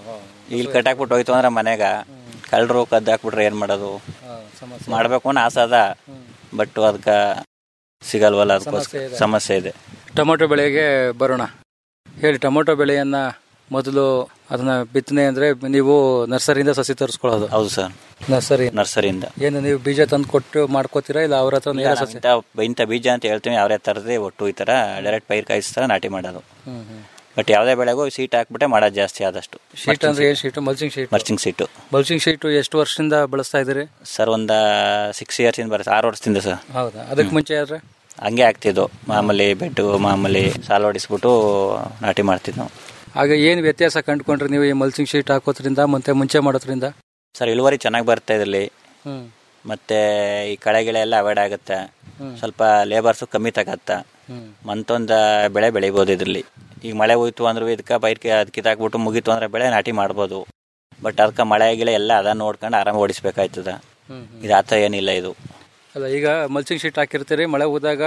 ಇಲ್ಲಿ ಕಟ್ಟಾಕ್ಬಿಟ್ಟು ಹೋಯ್ತು ಅಂದ್ರೆ ಮನೆಗ ಕಳ್ಳರು ಕದ್ದು ಹಾಕ್ಬಿಟ್ರೆ ಏನ್ ಮಾಡೋದು ಮಾಡ್ಬೇಕು ಅನ್ನೋ ಆಸೆ ಅದ ಬಟ್ ಅದಕ್ಕೆ ಸಿಗಲ್ವಲ್ಲ ಅದಕ್ಕೋಸ್ಕರ ಸಮಸ್ಯೆ ಇದೆ ಟೊಮೊಟೊ ಬೆಳೆಗೆ ಬರೋಣ ಹೇಳಿ ಟೊಮೊಟೊ ಬೆಳೆಯನ್ನ ಮೊದಲು ಅದನ್ನ ಬಿತ್ತನೆ ಅಂದ್ರೆ ನೀವು ನರ್ಸರಿಯಿಂದ ಸಸಿ ತರಿಸ್ಕೊಳ್ಳೋದು ಹೌದು ಸರ್ ನರ್ಸರಿ ನರ್ಸರಿಯಿಂದ ಏನು ನೀವು ಬೀಜ ತಂದು ಕೊಟ್ಟು ಮಾಡ್ಕೋತೀರಾ ಇಲ್ಲ ಅವ್ರ ಹತ್ರ ನೇರ ಸಸಿ ಇಂಥ ಇಂಥ ಬೀಜ ಅಂತ ಹೇಳ್ತೀವಿ ಅವರೇ ತರದೆ ಒಟ್ಟು ಈ ತರ ಡೈರೆಕ್ಟ್ ಪೈರ್ ಕಾಯಿಸ್ತಾರ ನಾಟಿ ಮಾಡೋದು ಹ್ಮ್ ಹ್ಮ್ ಬಟ್ ಯಾವುದೇ ಬೆಳೆಗೂ ಸೀಟ್ ಹಾಕ್ಬಿಟ್ಟೆ ಮಾಡೋದು ಜಾಸ್ತಿ ಆದಷ್ಟು ಶೀಟ್ ಅಂದ್ರೆ ಏನ್ sheet mulching sheet mulching sheet mulching sheet ಎಷ್ಟು ವರ್ಷದಿಂದ ಬಳಸ್ತಾ ಇದ್ದೀರಿ ಸರ್ ಒಂದು ಸಿಕ್ಸ್ ಇಯರ್ಸ್ ಇಂದ ಬರುತ್ತೆ ಆರು ವರ್ಷದಿಂದ ಸರ್ ಹೌದಾ ಅದಕ್ಕೆ ಮುಂಚೆ ಆದ್ರೆ ಹಂಗೆ ಆಗ್ತಿದ್ದು ಮಾಮೂಲಿ ಬೆಡ್ಡು ಮಾಮೂಲಿ ಸಾಲ ಹೊಡಿಸ್ಬಿಟ್ಟು ನಾಟಿ ಮಾಡ್ತಿದ್ವು ಆಗ ಏನು ವ್ಯತ್ಯಾಸ ಕಂಡುಕೊಂಡ್ರಿ ನೀವು ಈ ಮಲ್ಚಿಂಗ್ ಶೀಟ್ ಹಾಕೋದ್ರಿಂದ ಮತ್ತೆ ಮುಂಚೆ ಮಾಡೋದ್ರಿಂದ ಸರ್ ಇಳುವರಿ ಚೆನ್ನಾಗಿ ಬರುತ್ತೆ ಇದರಲ್ಲಿ ಹ್ಮ್ ಮತ್ತೆ ಈ ಕಳೆ ಗಿಳೆ ಎಲ್ಲ ಅವಾಯ್ಡ್ ಆಗುತ್ತೆ ಸ್ವಲ್ಪ ಲೇಬರ್ಸು ಕಮ್ಮಿ ತಗತ್ತ ಹ್ಮ್ ಮಂತೊಂದು ಬೆಳೆ ಬೆಳಿಬೋದು ಇದರಲ್ಲಿ ಈಗ ಮಳೆ ಹೋಯ್ತು ಅಂದ್ರೆ ಇದಕ್ಕೆ ಪೈರ್ಗೆ ಅದು ಕಿತ್ತಾಕ್ಬಿಟ್ಟು ಮುಗೀತು ಅಂದ್ರೆ ಬೆಳೆ ನಾಟಿ ಮಾಡ್ಬೋದು ಬಟ್ ಅದಕ್ಕೆ ಮಳೆ ಗಿಳೆ ಎಲ್ಲ ಅದನ್ನ ನೋಡ್ಕೊಂಡು ಆರಾಮ ಓಡಿಸ್ಬೇಕಾಯ್ತದ ಹ್ಮ್ ಇದು ಆ ಥರ ಏನಿಲ್ಲ ಇದು ಅಲ್ಲ ಈಗ ಮಲ್ಚಿಂಗ್ ಶೀಟ್ ಹಾಕಿರ್ತೀರಿ ಮಳೆ ಹೋದಾಗ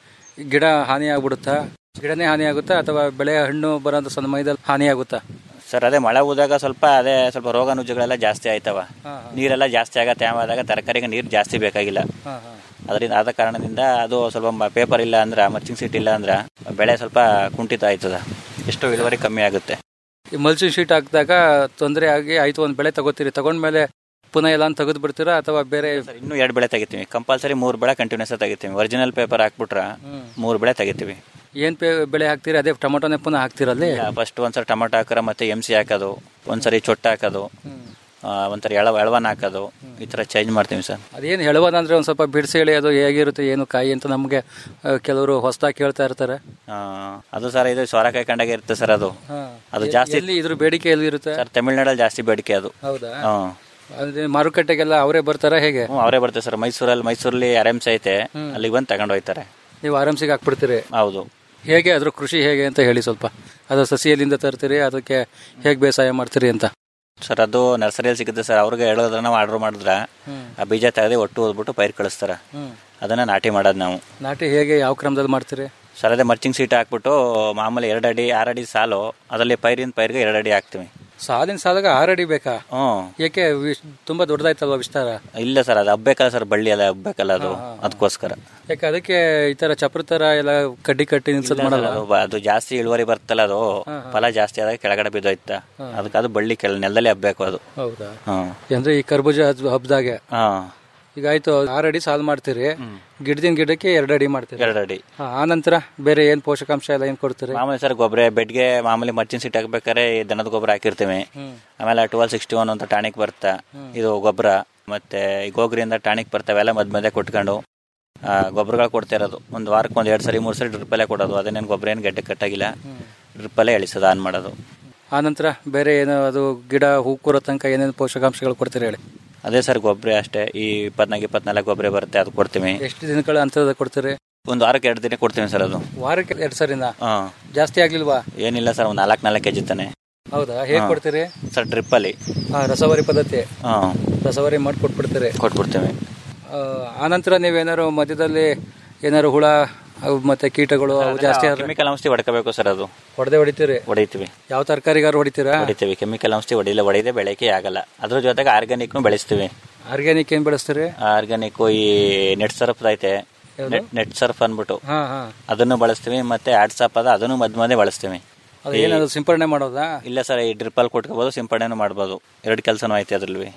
ಗಿಡ ಹಾನಿ ಆಗ್ಬಿಡುತ್ತಾ ಗಿಡನೇ ಹಾನಿ ಆಗುತ್ತಾ ಅಥವಾ ಬೆಳೆ ಹಣ್ಣು ಬರೋಂಥ ಸಮಯದಲ್ಲಿ ಹಾನಿ ಆಗುತ್ತಾ ಸರ್ ಅದೇ ಮಳೆ ಹೋದಾಗ ಸ್ವಲ್ಪ ಅದೇ ಸ್ವಲ್ಪ ರೋಗ ನುಜ್ಜುಗಳೆಲ್ಲ ಜಾಸ್ತಿ ಆಯ್ತವ ನೀರೆಲ್ಲ ಜಾಸ್ತಿ ಆಗತ್ತೆ ಆದಾಗ ತರಕಾರಿಗೆ ನೀರು ಜಾಸ್ತಿ ಬೇಕಾಗಿಲ್ಲ ಅದರಿಂದ ಆದ ಕಾರಣದಿಂದ ಅದು ಸ್ವಲ್ಪ ಪೇಪರ್ ಇಲ್ಲ ಅಂದ್ರೆ ಮರ್ಚಿಂಗ್ ಸೀಟ್ ಇಲ್ಲ ಅಂದ್ರೆ ಬೆಳೆ ಸ್ವಲ್ಪ ಕುಂಠಿತ ಆಯ್ತದ ಎಷ್ಟು ಇಳುವರಿ ಕಮ್ಮಿ ಆಗುತ್ತೆ ಈ ಮಲ್ಚಿಂಗ್ ಶೀಟ್ ಹಾಕಿದಾಗ ತೊಂದರೆ ಆಗಿ ಆಯ್ತು ಒಂದು ಬೆಳೆ ತಗೋತೀರಿ ತಗೊಂಡ್ಮೇಲೆ ಪುನಃ ಎಲ್ಲ ತೆಗೆದು ಬಿಡ್ತೀರಾ ಅಥವಾ ಬೇರೆ ಸರ್ ಇನ್ನೂ ಎರಡು ಬೆಳೆ ತೆಗಿತೀವಿ ಕಂಪಲ್ಸರಿ ಮೂರು ಬೆಳೆ ಕಂಟಿನ್ಯೂಸ್ ತೆಗಿತೀವಿ ಒರಿಜಿನಲ್ ಪೇಪರ್ ಹಾಕ್ಬಿಟ್ರೆ ಮೂರು ಬೆಳೆ ತೆಗಿತೀವಿ ಏನ್ ಪೇ ಬೆಳೆ ಹಾಕ್ತೀರಿ ಅದೇ ಟೊಮೊಟೊನೇ ಪುನಃ ಹಾಕ್ತಿರಲ್ಲಿ ಫಸ್ಟ್ ಒಂದ್ಸರಿ ಟೊಮೊಟೊ ಹಾಕೋರ ಮತ್ತೆ ಎಮ್ ಸಿ ಹಾಕೋದು ಒಂದ್ಸರಿ ಚೊಟ್ಟ ಹಾಕೋದು ಆ, ಒಂಥರ ಎಳ ಎಳವನ್ ಹಾಕೋದು ಈ ಥರ ಚೇಂಜ್ ಮಾಡ್ತೀವಿ ಸರ್ ಅದೇನು ಹೇಳುವಾಗ ಅಂದ್ರೆ ಒಂದು ಸ್ವಲ್ಪ ಬಿಡಿಸಿ ಹೇಳಿ ಅದು ಹೇಗಿರುತ್ತೆ ಏನು ಕಾಯಿ ಅಂತ ನಮಗೆ ಕೆಲವರು ಹೊಸದಾಗಿ ಕೇಳ್ತಾ ಇರ್ತಾರೆ ಆ, ಅದು ಸರ್ ಇದು ಸೊರಕಾಯಿ ಕಂಡಾಗ ಇರುತ್ತೆ ಸರ್ ಅದು ಅದು ಜಾಸ್ತಿ ಎಲ್ಲಿ ಇದ್ರ ಬೇಡಿಕೆ ಎಲ್ಲಿ ಇರುತ್ತೆ ಸರ್ ತಮಿಳ್ನಾಡಲ್ಲಿ ಜಾಸ್ತಿ ಬೇಡಿಕೆ ಅದು ಹೌದಾ ಹ್ಮ್ ಅಂದ್ರೆ ಮಾರುಕಟ್ಟೆಗೆಲ್ಲ ಅವರೇ ಬರ್ತಾರಾ ಹೇಗೆ ಹ್ಮ್, ಅವರೇ ಬರ್ತಾರೆ ಸರ್ ಮೈಸೂರಲ್ಲಿ ಮೈಸೂರಲ್ಲಿ ಆರ್ ಎಮ್ ಸಿ ಐತೆ ಅಲ್ಲಿಗೆ ಬಂದು ತಗೊಂಡು ಹೋಯ್ತಾರೆ ನೀವು ಆರಾಮ್ಸಿಗೆ ಹಾಕ್ಬಿಡ್ತೀರಿ ಹೌದು ಹೇಗೆ ಅದ್ರ ಕೃಷಿ ಹೇಗೆ ಅಂತ ಹೇಳಿ ಸ್ವಲ್ಪ ಅದು ಸಸಿ ಎಲ್ಲಿಂದ ತರ್ತೀರಿ ಅದಕ್ಕೆ ಹೇಗೆ ಬೇಸಾಯ ಮಾಡ್ತೀರಿ ಅಂತ ಸರ್ ಅದು ನರ್ಸರಿಯಲ್ಲಿ ಸಿಗುತ್ತೆ ಸರ್ ಅವ್ರಿಗೆ ಹೇಳೋದ್ರ ನಾವು ಆರ್ಡರ್ ಮಾಡಿದ್ರೆ ಆ ಬೀಜ ತೆಗೆದು ಒಟ್ಟು ಓದ್ಬಿಟ್ಟು ಪೈರ್ ಕಳಿಸ್ತಾರೆ ಅದನ್ನ ನಾಟಿ ಮಾಡೋದು ನಾವು ನಾಟಿ ಹೇಗೆ ಯಾವ ಕ್ರಮದಲ್ಲಿ ಮಾಡ್ತೀರಿ ಸರ್ ಅದೇ ಮರ್ಚಿಂಗ್ ಸೀಟ್ ಹಾಕ್ಬಿಟ್ಟು ಮಾಮೂಲಿ ಎರಡು ಅಡಿ ಆರು ಅಡಿ ಸಾಲು ಅದರಲ್ಲಿ ಪೈರಿನ ಪೈರ್ಗೆ ಎರಡು ಅಡಿ ಹಾಕ್ತೀವಿ ಸಾಲಿನ ಸಾಲಾಗ ಆರು ಅಡಿ ಬೇಕಾ ಹ್ಮ್ ಏಕೆ ವಿಶ್- ತುಂಬಾ ದೊಡ್ಡದಾಯ್ತಲ್ವಾ ವಿಸ್ತಾರ ಇಲ್ಲ ಸರ್ ಅದು ಹಬ್ಬೇಕಲ್ಲ ಸರ್ ಬಳ್ಳಿ ಎಲ್ಲ ಹಬ್ಬೇಕಲ್ಲ ಅದು ಅದಕ್ಕೋಸ್ಕರ ಯಾಕೆ ಅದಕ್ಕೆ ಈ ತರ ಚಪ್ರ ತರ ಎಲ್ಲ ಕಡ್ಡಿ ಕಟ್ಟಿ ನಿಲ್ಸದ್ ಮಾಡಲ್ಲ ಅದು ಬ- ಅದು ಜಾಸ್ತಿ ಇಳುವರಿ ಬರ್ತಲ್ಲ ಅದು ಫಲ ಜಾಸ್ತಿ ಆದಾಗ ಕೆಳಗಡೆ ಬಿದ್ದೋಯ್ತ ಅದಕ್ಕೆ ಅದು ಬಳ್ಳಿ ಕೆಳ ನೆಲದಲ್ಲಿ ಹಬ್ಬೇಕು ಅದು ಹೌದಾ ಹ್ಮ್ ಅಂದ್ರೆ ಈ ಕರ್ಬೂಜ ಹಬ್- ಹಬ್ದಾಗೆ ಹಾ ಈಗ ಆಯ್ತು ಆರು ಅಡಿ ಸಾಲ್ ಮಾಡ್ತೀರಿ ಗಿಡದಿಂದ ಗಿಡಕ್ಕೆ ಎರಡು ಅಡಿ ಮಾಡ್ತೀರಿ ಎರಡು ಅಡಿ ಹಾ, ಆ ನಂತರ ಬೇರೆ ಏನ್ ಪೋಷಕಾಂಶ ಎಲ್ಲ ಏನ್ ಕೊಡ್ತೀರಿ ಮಾಮೂಲಿ ಸರ್ ಗೊಬ್ಬರ ಬೆಡ್ಗೆ ಮಾಮೂಲಿ ಮರ್ಚಿನ್ ಸೀಟ್ ಹಾಕ್ಬೇಕಾದ್ರೆ ಈ ದನದ ಗೊಬ್ಬರ ಹಾಕಿರ್ತೀವಿ ಆಮೇಲೆ ಟ್ವೆಲ್ ಸಿಕ್ಸ್ಟಿ ಒನ್ ಅಂತ ಟಾನಿಕ್ ಬರುತ್ತೆ ಇದು ಗೊಬ್ಬರ ಮತ್ತೆ ಈ ಗೋಗ್ರಿಯಿಂದ ಟಾನಿಕ್ ಬರ್ತಾವೆಲ್ಲ ಮಧ್ಯ ಮಧ್ಯೆ ಕೊಟ್ಕೊಂಡು ಆ, ಗೊಬ್ಬರಗಳು ಕೊಡ್ತಾ ಇರೋದು ಒಂದು ವಾರಕ್ಕೆ ಒಂದು ಎರಡು ಸರಿ ಮೂರು ಸರಿ ಡ್ರಿಪ್ಪಲ್ಲೇ ಕೊಡೋದು ಅದನ್ನೇನು ಗೊಬ್ಬರ ಏನು ಗೆಡ್ಡೆ ಕಟ್ಟಾಗಿಲ್ಲ ಡ್ರಿಪ್ಪಲ್ಲೇ ಎಳಿಸೋದು ಆನ್ ಮಾಡೋದು ಆ ನಂತರ ಬೇರೆ ಏನು ಅದು ಗಿಡ ಹೂ ಕೂರೋ ತನಕ ಏನೇನು ಪೋಷಕಾಂಶಗಳು ಕೊಡ್ತೀರಿ ಹೇಳಿ ಅದೇ ಸರ್ ಗೊಬ್ಬರ ಅಷ್ಟೇ ಈ ಇಪ್ಪತ್ನಾಲ್ಕು ಇಪ್ಪತ್ನಾಲ್ಕು ಗೊಬ್ಬರ ಬರುತ್ತೆ ಅದು ಕೊಡ್ತೀವಿ ಎಷ್ಟು ದಿನಗಳ ಅಂತರದ ಕೊಡ್ತೀರಿ ಒಂದು ವಾರಕ್ಕೆ ಎರಡು ದಿನ ಕೊಡ್ತೀವಿ ಸರ್ ಅದು ವಾರಕ್ಕೆ ಎರಡು ಸರಿನಾ ಹಾಂ ಜಾಸ್ತಿ ಆಗ್ಲಿಲ್ವಾ ಏನಿಲ್ಲ ಸರ್ ಒಂದು ನಾಲ್ಕು ನಾಲ್ಕು ಕೆ ಜಿ ತಾನೆ ಹೌದಾ ಹೇಗೆ ಹಾ. ಕೊಡ್ತೀರಿ ಸರ್ ಡ್ರಿಪ್ಪಲ್ಲಿ ಹಾ ರಸವರಿ ಪದ್ಧತಿ ಹಾಂ ರಸವರಿ ಮಾಡಿ ಕೊಟ್ಬಿಡ್ತೀರಿ ಕೊಟ್ಬಿಡ್ತೀವಿ ಆ, ಆನಂತರ ನೀವೇನಾದ್ರು ಮಧ್ಯದಲ್ಲಿ ಏನಾದ್ರು ಹುಳ ಅವು ಮತ್ತೆ ಕೀಟಗಳು ಅವು ಜಾಸ್ತಿ ಆದ್ರೆ ಕೆಮಿಕಲ್ ಔಷಧಿ ಹೊಡ್ಕೋಬೇಕು ಸರ್ ಅದು ಹೊಡೆದೇ ಹೊಡಿತೀರಿ ಹೊಡಿತೀವಿ ಯಾವ ತರಕಾರಿಗಾರು ಹೊಡಿತೀರಾ ಹೊಡಿತೀವಿ ಕೆಮಿಕಲ್ ಔಷಧಿ ಹೊಡಿಲ್ಲ ಹೊಡೆಯದೆ ಬೆಳೆಕೆ ಆಗಲ್ಲ ಅದ್ರ ಜೊತೆಗೆ ಆರ್ಗ್ಯಾನಿಕ್ನು ಬೆಳೆಸ್ತೀವಿ ಆರ್ಗ್ಯಾನಿಕ್ ಏನ್ ಬೆಳೆಸ್ತೀರಿ ಆರ್ಗ್ಯಾನಿಕ್ ಈ ನೆಟ್ ಸರ್ಫ್ ಐತೆ ನೆಟ್- ನೆಟ್ ಸರ್ಫ್ ಅಂದ್ಬಿಟ್ಟು ಹಾ ಹಾ ಅದನ್ನು ಬಳಸ್ತೀವಿ ಮತ್ತೆ ಆಡ್ ಸಾಪ್ ಅದ ಅದನ್ನು ಮಧ್ಯ ಮಧ್ಯೆ ಬಳಸ್ತೀವಿ ಅದು ಏನದು ಸಿಂಪರಣೆ ಮಾಡೋದಾ ಇಲ್ಲ ಸರ್ ಈ ಡ್ರಿಪ್ಪಲ್ಲಿ ಕೊಟ್ಕೋಬಹುದು ಸಿಂಪಡಣೆನೂ ಮಾಡ್ಬೋದು ಎರಡು ಕೆಲಸನೂ ಐತೆ ಅದ್ರಲ್ಲಿ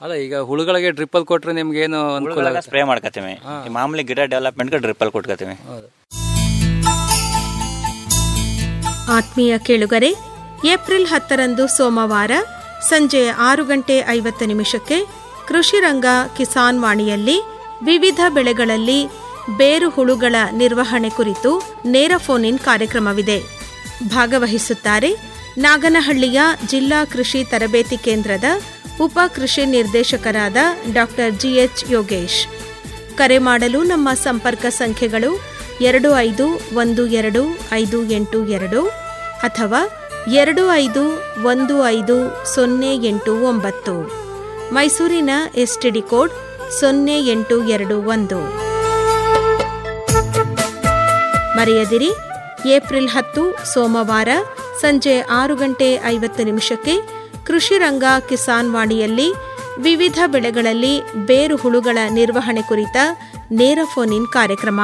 ಅಲ್ಲ ಈಗ ಹುಳುಗಳಿಗೆ ಡ್ರಿಪ್ಪಲ್ ಕೊಟ್ರೆ ನಿಮ್ಗೆ ಏನು ಅನುಕೂಲ ಆಗುತ್ತೆ ಸ್ಪ್ರೇ ಮಾಡ್ಕೊತೀವಿ ಈ ಮಾಮೂಲಿ ಗಿಡ ಡೆವಲಪ್ಮೆಂಟ್ಗೆ ಡ್ರಿಪ್ಪಲ್ಲಿ ಕೊಟ್ಕೋತೀವಿ ಹೌದು ಆತ್ಮೀಯ ಕೇಳುಗರೆ ಏಪ್ರಿಲ್ ಹತ್ತರಂದು ಸೋಮವಾರ ಸಂಜೆ ಆರು ಗಂಟೆ ಐವತ್ತು ನಿಮಿಷಕ್ಕೆ ಕೃಷಿ ರಂಗ ಕಿಸಾನ್ ವಾಣಿಯಲ್ಲಿ ವಿವಿಧ ಬೆಳೆಗಳಲ್ಲಿ ಬೇರು ಹುಳುಗಳ ನಿರ್ವಹಣೆ ಕುರಿತು ನೇರ ಫೋನ್ ಇನ್ ಕಾರ್ಯಕ್ರಮವಿದೆ ಭಾಗವಹಿಸುತ್ತಾರೆ ನಾಗನಹಳ್ಳಿಯ ಜಿಲ್ಲಾ ಕೃಷಿ ತರಬೇತಿ ಕೇಂದ್ರದ ಉಪ ಕೃಷಿ ನಿರ್ದೇಶಕರಾದ ಡಾಕ್ಟರ್ ಜಿಎಚ್ ಯೋಗೇಶ್ ಕರೆ ಮಾಡಲು ನಮ್ಮ ಸಂಪರ್ಕ ಸಂಖ್ಯೆಗಳು ಎರಡು ಐದು ಒಂದು ಎರಡು ಐದು ಎಂಟು ಎರಡು ಅಥವಾ ಎರಡು ಐದು ಒಂದು ಐದು ಸೊನ್ನೆ ಎಂಟು ಒಂಬತ್ತು ಮೈಸೂರಿನ ಎಸ್ಟಿಡಿ ಕೋಡ್ ಸೊನ್ನೆ ಎಂಟು ಎರಡು ಒಂದು ಮರೆಯದಿರಿ ಏಪ್ರಿಲ್ ಹತ್ತು ಸೋಮವಾರ ಸಂಜೆ ಆರು ಗಂಟೆ ಐವತ್ತು ನಿಮಿಷಕ್ಕೆ ಕೃಷಿ ರಂಗ ಕಿಸಾನ್ ವಾಣಿಯಲ್ಲಿ ವಿವಿಧ ಬೆಳೆಗಳಲ್ಲಿ ಬೇರು ಹುಳುಗಳ ನಿರ್ವಹಣೆ ಕುರಿತ ನೇರ ಫೋನ್ ಇನ್ ಕಾರ್ಯಕ್ರಮ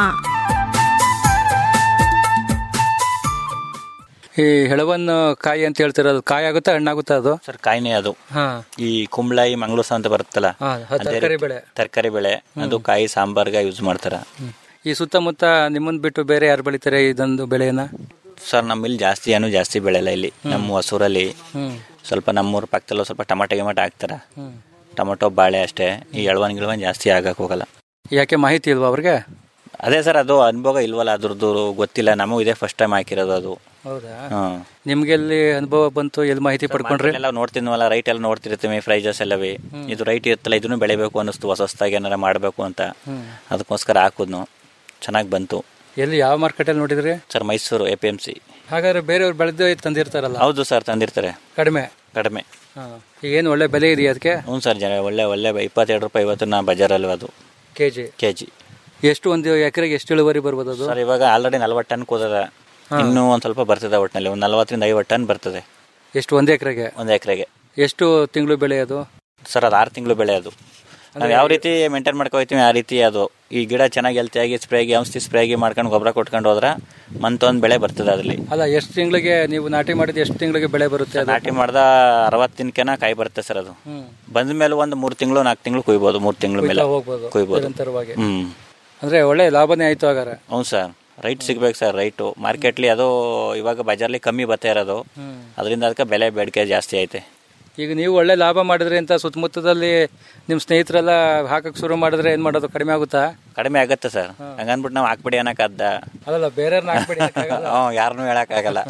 ಈ ಹೆಳವನ್ನು ಕಾಯಿ ಅಂತ ಹೇಳ್ತಿರೋದು ಕಾಯಿ ಆಗುತ್ತಾ ಹಣ್ಣಾಗುತ್ತಾ ಅದು ಸರ್ ಕಾಯಿನೇ ಅದು ಹಾ ಈ ಕುಂಬಳಾಯಿ ಮಂಗಳೂಸ ಅಂತ ಬರುತ್ತಲ್ಲ ಹಾ, ಅದು ಅದೇ ತರಕಾರಿ ರೀತಿ- ಬೆಳೆ. ತರಕಾರಿ ಬೆಳೆ ಅದು ಕಾಯಿ ಸಾಂಬಾರ್ಗೆ ಯೂಸ್ ಮಾಡ್ತಾರ ಈ ಸುತ್ತಮುತ್ತ ನಿಮ್ಮನ್ ಬಿಟ್ಟು ಬೇರೆ ಯಾರು ಬೆಳಿತಾರೆ ಇದೊಂದು ಬೆಳೆಯನ್ನ ಸರ್ ನಮ್ಮಲ್ಲಿ ಜಾಸ್ತಿ ಏನು ಜಾಸ್ತಿ ಬೆಳೆಯಲ್ಲ ಇಲ್ಲಿ ನಮ್ಮ ಹೊಸೂರಲ್ಲಿ ಹ್ಮ್ ಸ್ವಲ್ಪ ನಮ್ಮೂರ ಪಕ್ಕದಲ್ಲೂ ಸ್ವಲ್ಪ ಟಮಾಟೊ ಗಿಮಾಟೊ ಹಾಕ್ತಾರ ಟೊಮೊಟೊ ಬಾಳೆ ಅಷ್ಟೇ ಈ ಎಳವನ್ ಗಿಳವನ್ ಜಾಸ್ತಿ ಆಗಕ್ ಹೋಗಲ್ಲ ಯಾಕೆ ಮಾಹಿತಿ ಇಲ್ವಾ ಅವ್ರಿಗೆ ಅದೇ ಸರ್ ಅದು ಅನುಭವ ಇಲ್ವಲ್ಲ ಅದ್ರದ್ದು ಗೊತ್ತಿಲ್ಲ ನಮಗೂ ಇದೇ ಫಸ್ಟ್ ಟೈಮ್ ಹಾಕಿರೋದು ಅದು ಹೌದಾ ಹ್ಮ್ ನಿಮ್ಗೆ ಎಲ್ಲಿ ಅನುಭವ ಬಂತು ಎಲ್ಲಿ ಮಾಹಿತಿ ಪಡ್ಕೊಂಡ್ರಿ ಎಲ್ಲ ನೋಡ್ತಿದ್ವಲ್ಲ ರೈಟ್ ಎಲ್ಲ ನೋಡ್ತಿರ್ತೀವಿ ಪ್ರೈಜಸ್ ಎಲ್ಲವೇ ಇದು ರೈಟ್ ಇರುತ್ತಲ್ಲ ಇದನ್ನು ಬೆಳಿಬೇಕು ಅನ್ನಿಸ್ತು ಹೊಸ ಹೊಸದಾಗಿ ಏನಾರ ಮಾಡಬೇಕು ಅಂತ ಅದಕ್ಕೋಸ್ಕರ ಹಾಕುದ್ನು ಚೆನ್ನಾಗಿ ಬಂತು ಎಲ್ಲಿ ಯಾವ ಮಾರ್ಕೆಟಲ್ಲಿ ನೋಡಿದ್ರಿ sir Mysuru A P M C ಹಾಗಾದ್ರೆ ಬೇರೆಯವ್ರು ಬೆಳೆದು ತಂದಿರ್ತಾರಲ್ಲ ಹೌದು ಸರ್ ತಂದಿರ್ತಾರೆ ಕಡಿಮೆ ಕಡಿಮೆ ಹಾ. ಈಗ ಏನು ಒಳ್ಳೆ ಬೆಲೆ ಇದೆಯಾ ಅದಕ್ಕೆ ಹ್ಞೂ ಸರ್ ಜನ ಒಳ್ಳೆ ಒಳ್ಳೆ ಇಪ್ಪತ್ತೆರಡು ರೂಪಾಯಿ ಇವತ್ತು ನಾ ಬಜಾರಲ್ಲಿ ಅದು ಕೆ ಜಿ ಕೆ ಜಿ ಎಷ್ಟು ಒಂದು ಎಕರೆಗೆ ಎಷ್ಟು ಇಳುವರಿ ಬರ್ಬೋದು ಅದು ಸರ್ ಇವಾಗ ಆಲ್ರೆಡಿ ನಲ್ವತ್ತು ಟನ್ ಕೂದದ ಇನ್ನೂ ಒಂದು ಸ್ವಲ್ಪ ಬರ್ತದೆ ಒಟ್ಟಿನಲ್ಲಿ ಒಂದು ನಲ್ವತ್ತರಿಂದ ಐವತ್ತು ಟನ್ ಬರ್ತದೆ ಎಷ್ಟು ಒಂದು ಎಕರೆಗೆ ಒಂದು ಎಕರೆಗೆ ಎಷ್ಟು ತಿಂಗಳು ಬೆಳೆ ಅದು ಸರ್ ಅದು ಆರು ತಿಂಗಳು ಬೆಳೆ ಅದು ನಾವು ಯಾವ ರೀತಿ ಮೇಂಟೈನ್ ಮಾಡ್ಕೊಯ್ತೀವಿ ಆ ರೀತಿ ಅದು ಈ ಗಿಡ ಚೆನ್ನಾಗಿ ಹೆಲ್ತಿಯಾಗಿ ಸ್ಪ್ರೇಗಿ ಔಷಧಿ ಸ್ಪ್ರೇಗಿ ಮಾಡ್ಕೊಂಡು ಗೊಬ್ಬರ ಕೊಟ್ಕೊಂಡು ಹೋದ್ರೆ ಮಂತೊಂದು ಬೆಳೆ ಬರ್ತದೆ ಅದರಲ್ಲಿ ಅಲ್ಲ ಎಷ್ಟು ತಿಂಗಳಿಗೆ ನೀವು ನಾಟಿ ಮಾಡಿದ ಎಷ್ಟು ತಿಂಗಳಿಗೆ ಬೆಳೆ ಬರುತ್ತೆ ಅದು ನಾಟಿ ಮಾಡ್ದ ಅರವತ್ತು ದಿನಕ್ಕೆನ ಕಾಯಿ ಬರುತ್ತೆ ಸರ್ ಅದು ಬಂದ ಮೇಲೆ ಒಂದು ಮೂರು ತಿಂಗಳು ನಾಲ್ಕು ತಿಂಗಳು ಕುಯ್ಬೋದು ಮೂರು ತಿಂಗಳ ಮೇಲೆ ಹೋಗ್ಬೋದು ಕುಯ್ಬೋದು ನಿರಂತರವಾಗಿ ಹ್ಮ್ ಅಂದ್ರೆ ಒಳ್ಳೆ ಲಾಭನೇ ಆಯ್ತು ಹಾಗಾದ್ರೆ ಹ್ಞೂ ಸರ್ ರೈಟ್ ಸಿಗ್ಬೇಕು ಸರ್ ರೈಟು ಮಾರ್ಕೆಟ್ಲಿ ಅದು ಇವಾಗ ಬಜಾರ್ಲಿ ಕಮ್ಮಿ ಬರ್ತಾ ಇರೋದು ಅದರಿಂದ ಅದಕ್ಕೆ ಬೆಲೆ ಬೇಡಿಕೆ ಜಾಸ್ತಿ ಐತೆ ಈಗ ನೀವು ಒಳ್ಳೆ ಲಾಭ ಮಾಡಿದ್ರಿ ಅಂತ ಸುತ್ತಮುತ್ತದಲ್ಲಿ ನಿಮ್ಮ ಸ್ನೇಹಿತರೆಲ್ಲ ಹಾಕಕ್ ಶುರು ಮಾಡಿದ್ರೆ ಏನ್ ಮಾಡೋದು ಕಡಿಮೆ ಆಗುತ್ತಾ ಕಡಿಮೆ ಆಗತ್ತೆ ಸರ್ ಹಂಗನ್ಬಿಟ್ಟು ನಾವು ಹಾಕ್ಬಿಡಿ ಅನ್ನಕ್ಕಾದ್ದ ಅಲ್ಲಲ್ಲ ಬೇರೆಯವ್ರನ್ನ ಹಾಕ್ಬೇಡಿ ಹ್ಞೂ ಯಾರನ್ನೂ ಹೇಳಕ್ಕಾಗಲ್ಲ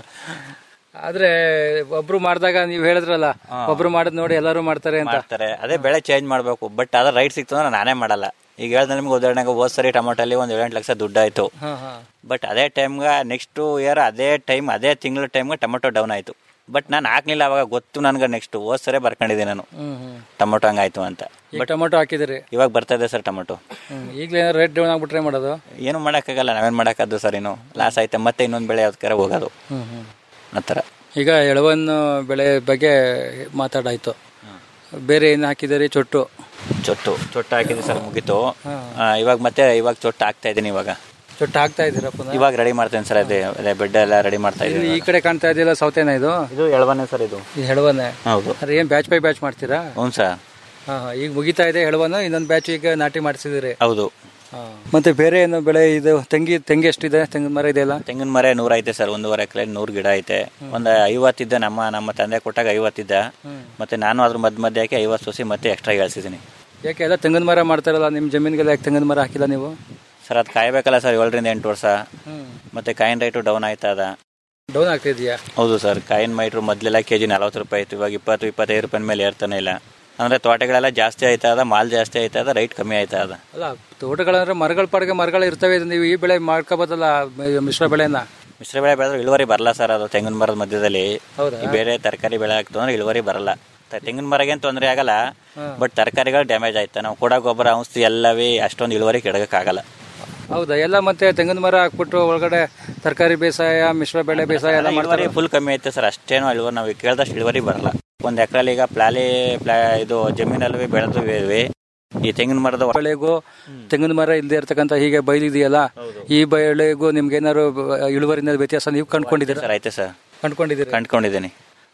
ಆದ್ರೆ ಒಬ್ರು ಮಾಡಿದಾಗ ನೀವು ಹೇಳಿದ್ರಲ್ಲ ಒಬ್ರು ಮಾಡಿದ್ ನೋಡಿ ಎಲ್ಲರೂ ಮಾಡ್ತಾರೆ ಅಂತ ಮಾಡ್ತಾರೆ ಅದೇ ಬೆಳೆ ಚೇಂಜ್ ಮಾಡಬೇಕು ಬಟ್ ಅದ್ರ ರೈಟ್ ಸಿಕ್ತು ಅಂದ್ರೆ ನಾನೇ ಮಾಡಲ್ಲ ಈಗ ಹೇಳ್ದೆ ನಿಮ್ಗೆ ಉದಾಹರಣೆಗೆ ಹೋದ್ ಸರಿ ಟೊಮೊಟೊಲಿ ಒಂದು ಏಳೆಂಟು ಲಕ್ಷ ದುಡ್ಡು ಆಯ್ತು ಹಾ ಹಾ ಬಟ್ ಅದೇ ಟೈಮ್ಗೆ ನೆಕ್ಸ್ಟ್ ಇಯರ್ ಅದೇ ಟೈಮ್ ಅದೇ ತಿಂಗಳ ಟೈಮ್ಗೆ ಟೊಮೊಟೊ ಡೌನ್ ಆಯ್ತು ಬಟ್ ನಾನು ಹಾಕ್ಲಿಲ್ಲ ಅವಾಗ ಗೊತ್ತು ನನ್ಗೆ ನೆಕ್ಸ್ಟ್ ಹೋದ್ ಸರಿ ಬರ್ಕೊಂಡಿದ್ದೆ ನಾನು ಹ್ಮ್ ಹ್ಮ್ ಟೊಮೊಟೊ ಹಂಗಾಯ್ತು ಅಂತ ಈಗ ಟೊಮೊಟೊ ಹಾಕಿದಿರಿ ಇವಾಗ ಬರ್ತಾ ಇದೆ ಸರ್ ಟೊಮೊಟೊ ಹ್ಮ್ ಈಗಲೇ ರೇಟ್ ಡೌನ್ ಆಗ್ಬಿಟ್ರೆ ಮಾಡೋದು ಏನು ಮಾಡೋಕ್ಕಾಗಲ್ಲ ನಾವೇನು ಮಾಡೋಕ್ಕದ್ದು ಸರ್ ಇನ್ನು ಲಾಸ್ ಆಯ್ತು ಮತ್ತೆ ಇನ್ನೊಂದು ಬೆಳೆ ಯಾವ್ದಕ್ಕಾರ ಹೋಗೋದು ಹ್ಮ್ ಹ್ಮ್ ಆ ಥರ ಈಗ ಎಳವನ್ನು ಬೆಳೆ ಬಗ್ಗೆ ಮಾತಾಡಾಯ್ತು ಬೇರೆ ಏನು ಹಾಕಿದಿರಿ ಚೊಟ್ಟು ಚೊಟ್ಟು ಚೊಟ್ಟು ಹಾಕಿದ್ವಿ ಸರ್ ಮುಗೀತು ಆ, ಇವಾಗ ಮತ್ತೆ ಇವಾಗ ಚೊಟ್ಟು ಹಾಕ್ತಾ ಇದ್ದೀನಿ ಇವಾಗ ಚೊಟ್ಟು ಹಾಕ್ತಾ ಇದ್ದೀರಾ ಪುನಃ ಇವಾಗ ರೆಡಿ ಮಾಡ್ತೇನೆ ಸರ್ ಅದೇ ಅದೇ ಬೆಡ್ ಎಲ್ಲ ರೆಡಿ ಮಾಡ್ತಾ ಇಲ್ಲಿ ಇದ್ದೀನಿ ಈ ಕಡೆ ಕಾಣ್ತಾ ಇದೆಯಲ್ಲ ಸೌತೆನ ಇದು ಇದು ಎಳವನ್ನೇ ಸರ್ ಇದು ಇದು ಹೆಳವನ್ನೇ ಹೌದು ಅದ್ರ ಏನು ಬ್ಯಾಚ್ ಬೈ ಬ್ಯಾಚ್ ಮಾಡ್ತೀರಾ ಹ್ಞೂ ಸರ್ ಹಾ ಹಾ ಈಗ ಮುಗಿತಾ ಇದೆ ಹೆಳವನ್ನು ಇನ್ನೊಂದು ಬ್ಯಾಚ್ ಈಗ ನಾಟಿ ಮಾಡಿಸಿದಿರಿ ಹೌದು ಮತ್ತೆ ಬೇರೆ ಏನು ಬೆಳೆ ಇದು ತೆಂಗಿ ತೆಂಗಿ ಎಷ್ಟಿದೆ ತೆಂಗಿನ ಮರ ಇದೆಯಲ್ಲ ತೆಂಗಿನ ಮರ ನೂರ ಐತೆ ಸರ್ ಒಂದೂವರೆ ಎಕರೆ ನೂರು ಗಿಡ ಐತೆ ಒಂದು ಐವತ್ತಿದ್ದ ನಮ್ಮ ನಮ್ಮ ತಂದೆ ಕೊಟ್ಟಾಗ ಐವತ್ತಿದ್ದ ಮತ್ತೆ ನಾನು ಅದ್ರ ಮಧ್ಯ ಮಧ್ಯೆ ಹಾಕಿ ಐವತ್ತು ಸೊಸಿ ಮತ್ತೆ ಎಕ್ಸ್ಟ್ರಾ ಹೇಳ್ಸಿದ್ದೀನಿ ಯಾಕೆ ಎಲ್ಲ ತೆಂಗಿನ ಮರ ಮಾಡ್ತಾರಲ್ಲ ನಿಮ್ಮ ಜಮೀನಿಗೆಲ್ಲ ಯಾಕೆ ತೆಂಗಿನ ಮರ ಹಾಕಿಲ್ಲ ನೀವು ಸರ್ ಅದು ಕಾಯ್ಬೇಕಲ್ಲ ಸರ್ ಏಳರಿಂದ ಎಂಟು ವರ್ಷ ಮತ್ತೆ ಕಾಯಿನ ರೈಟು ಡೌನ್ ಆಯ್ತಾ ಅದ ಡೌನ್ ಆಗ್ತಿದ್ಯಾ ಹೌದು ಸರ್ ಕಾಯಿನ ಮೈಟ್ರು ಮೊದಲೆಲ್ಲ ಕೆ ಜಿ ನಲ್ವತ್ತು ರೂಪಾಯಿ ಇತ್ತು ಇವಾಗ ಇಪ್ಪತ್ತು ಇಪ್ಪತ್ತೈದು ರೂಪಾಯಿ ಮೇಲೆ ಏರ್ತಾನೆ ಇಲ್ಲ ಅಂದರೆ ತೋಟಗಳೆಲ್ಲ ಜಾಸ್ತಿ ಆಯ್ತಾ ಅದ ಮಾಲ್ ಜಾಸ್ತಿ ಆಯ್ತಾ ಅದ ರೈಟ್ ಕಮ್ಮಿ ಆಯ್ತಾ ಅದ ಅಲ್ಲ ತೋಟಗಳಂದ್ರೆ ಮರಗಳ ಪಾಡಿಗೆ ಮರಗಳು ಇರ್ತವೆ ಇದು ನೀವು ಈ ಬೆಳೆ ಮಾಡ್ಕೋಬೋದಲ್ಲ ಮ- ಮಿಶ್ರ ಬೆಳೆನ ಮಿಶ್ರ ಬೆಳೆ ಬೆಳೆದ್ರೆ ಇಳುವರಿ ಬರಲ್ಲ ಸರ್ ಅದು ತೆಂಗಿನ ಮರದ ಮಧ್ಯದಲ್ಲಿ ಹೌದಾ? ಈ ಬೇರೆ ತರಕಾರಿ ಬೆಳೆ ಹಾಕ್ತು ಅಂದ್ರೆ ಇಳುವರಿ ಬರಲ್ಲ ತ- ತೆಂಗಿನ ಮರಗೇನು ತೊಂದರೆ ಆಗಲ್ಲ ಬಟ್ ತರಕಾರಿಗಳು ಡ್ಯಾಮೇಜ್ ಆಯ್ತಾ ನಾವು ಕೊಡೋ ಗೊಬ್ಬರ ಔಷಧಿ ಎಲ್ಲವೇ ಅಷ್ಟೊಂದು ಇಳುವರಿ ಕೆಡಗಕ್ಕಾಗಲ್ಲ ಹೌದಾ ಎಲ್ಲ ಮತ್ತೆ ತೆಂಗಿನ ಮರ ಹಾಕ್ಬಿಟ್ಟು ಒಳಗಡೆ ತರಕಾರಿ ಬೇಸಾಯ ಮಿಶ್ರ ಬೆಳೆ ಬೇಸಾಯ ಎಲ್ಲ ಮಾಡ್ತಾರೆ ಇಳುವರಿ ಫುಲ್ ಕಮ್ಮಿ ಐತೆ ಸರ್ ಅಷ್ಟೇನು ಇಳುವರಿ ನಾವು ಕೇಳ್ದಷ್ಟು ಇಳುವರಿ ಬರಲ್ಲ ಒಂದು ಎಕರೆಲಿ ಈಗ ಪ್ಲಾಲಿ ಪ್ಲಾ ಇದು ಜಮೀನಲ್ಲಿ ಬೆಳೆದು ಇವೆ. ಈ ತೆಂಗಿನ ಮರದ ಬೆಳೆಗೂ ತೆಂಗಿನ ಮರ ಇಲ್ಲದೆ ಇರ್ತಕ್ಕಂಥ ಹೀಗೆ ಬೈಲಿದೆಯಲ್ಲ ಈ ಬೆಳೆಗೂ ನಿಮ್ಗೆ ಏನಾದ್ರು ಇಳುವರಿನ ವ್ಯತ್ಯಾಸ ನೀವು ಕಂಡ್ಕೊಂಡಿದ್ದೀರಾ ಸರ್ ಐತೆ ಸರ್ ಕಂಡ್ಕೊಂಡಿದ್ದೀರಾ ಕಂಡ್ಕೊಂಡಿದ್ದೀನಿ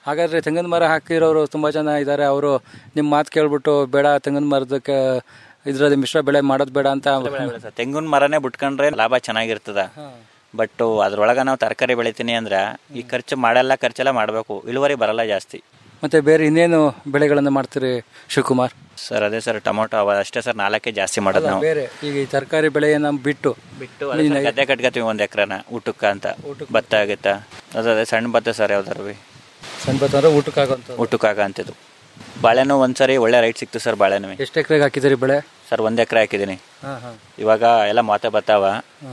ಹಾಗಾದ್ರೆ ತೆಂಗಿನ ಮರ ಹಾಕಿರೋರು ತುಂಬಾ ಜನ ಇದ್ದಾರೆ ಅವರು ನಿಮ್ಮ ಮಾತು ಕೇಳ್ಬಿಟ್ಟು ಬೇಡ ತೆಂಗಿನ ಮರದಕ್ಕೆ ಇದ್ರಲ್ಲಿ ಮಿಶ್ರ ಬೆಳೆ ಮಾಡೋದು ಬೇಡ ಅಂತ ತೆಂಗಿನ ಮರನೇ ಬಿಟ್ಕೊಂಡ್ರೆ ಲಾಭ ಚೆನ್ನಾಗಿರ್ತದ ಬಟ್ ಅದ್ರೊಳಗ ನಾವು ತರಕಾರಿ ಬೆಳಿತೀನಿ ಅಂದ್ರೆ ಈ ಖರ್ಚು ಮಾಡಲ್ಲ ಖರ್ಚೆಲ್ಲ ಮಾಡಬೇಕು ಇಳುವರಿ ಬರಲ್ಲ ಜಾಸ್ತಿ ಮತ್ತೆ ಬೇರೆ ಇನ್ನೇನು ಬೆಳೆಗಳನ್ನು ಮಾಡ್ತೀರಿ ಶಿವಕುಮಾರ್ ಸರ್ ಅದೇ ಸರ್ ಟೊಮೊಟೊ ಅವ ಅಷ್ಟೇ ಸರ್ ನಾಲ್ಕೇ ಜಾಸ್ತಿ ಮಾಡೋದು ನಾವು ಬೇರೆ ಈಗ ಈ ತರಕಾರಿ ಬೆಳೆಯನ್ನ ಬಿಟ್ಟು ಬಿಟ್ಟು ಅದೇ ಸರ್ ಗದ್ದೆ ಕಟ್ಕೋತೀವಿ ಒಂದ್ ಎಕರೆನ ಊಟಕ್ಕ ಅಂತ ಭತ್ತ ಆಗಿತ್ತ ಅದೇ ಅದೇ ಸಣ್ಣ ಭತ್ತ ಸರ್ ಯಾವ್ದಾರು ಬಿ ಸಣ್ಣ ಭತ್ತ ಅಂದ್ರೆ ಊಟಕ್ಕಾಗಂತ ಊಟಕ್ಕಾಗ ಅಂತಿದ್ದು ಬಾಳೆನೂ ಒಂದ್ಸರಿ ಒಳ್ಳೆ ರೈಟ್ ಸಿಕ್ತು ಸರ್ ಬಾಳೆನೂ ಎಷ್ಟು ಎಕರೆಗೆ ಹಾಕಿದಿರಿ ಬೆಳೆ ಸರ್ ಒಂದ್ ಎಕರೆ ಹಾಕಿದ್ದೀನಿ ಹಾಂ ಹಾಂ ಇವಾಗ ಎಲ್ಲ ಮಾತೆ ಬರ್ತಾವ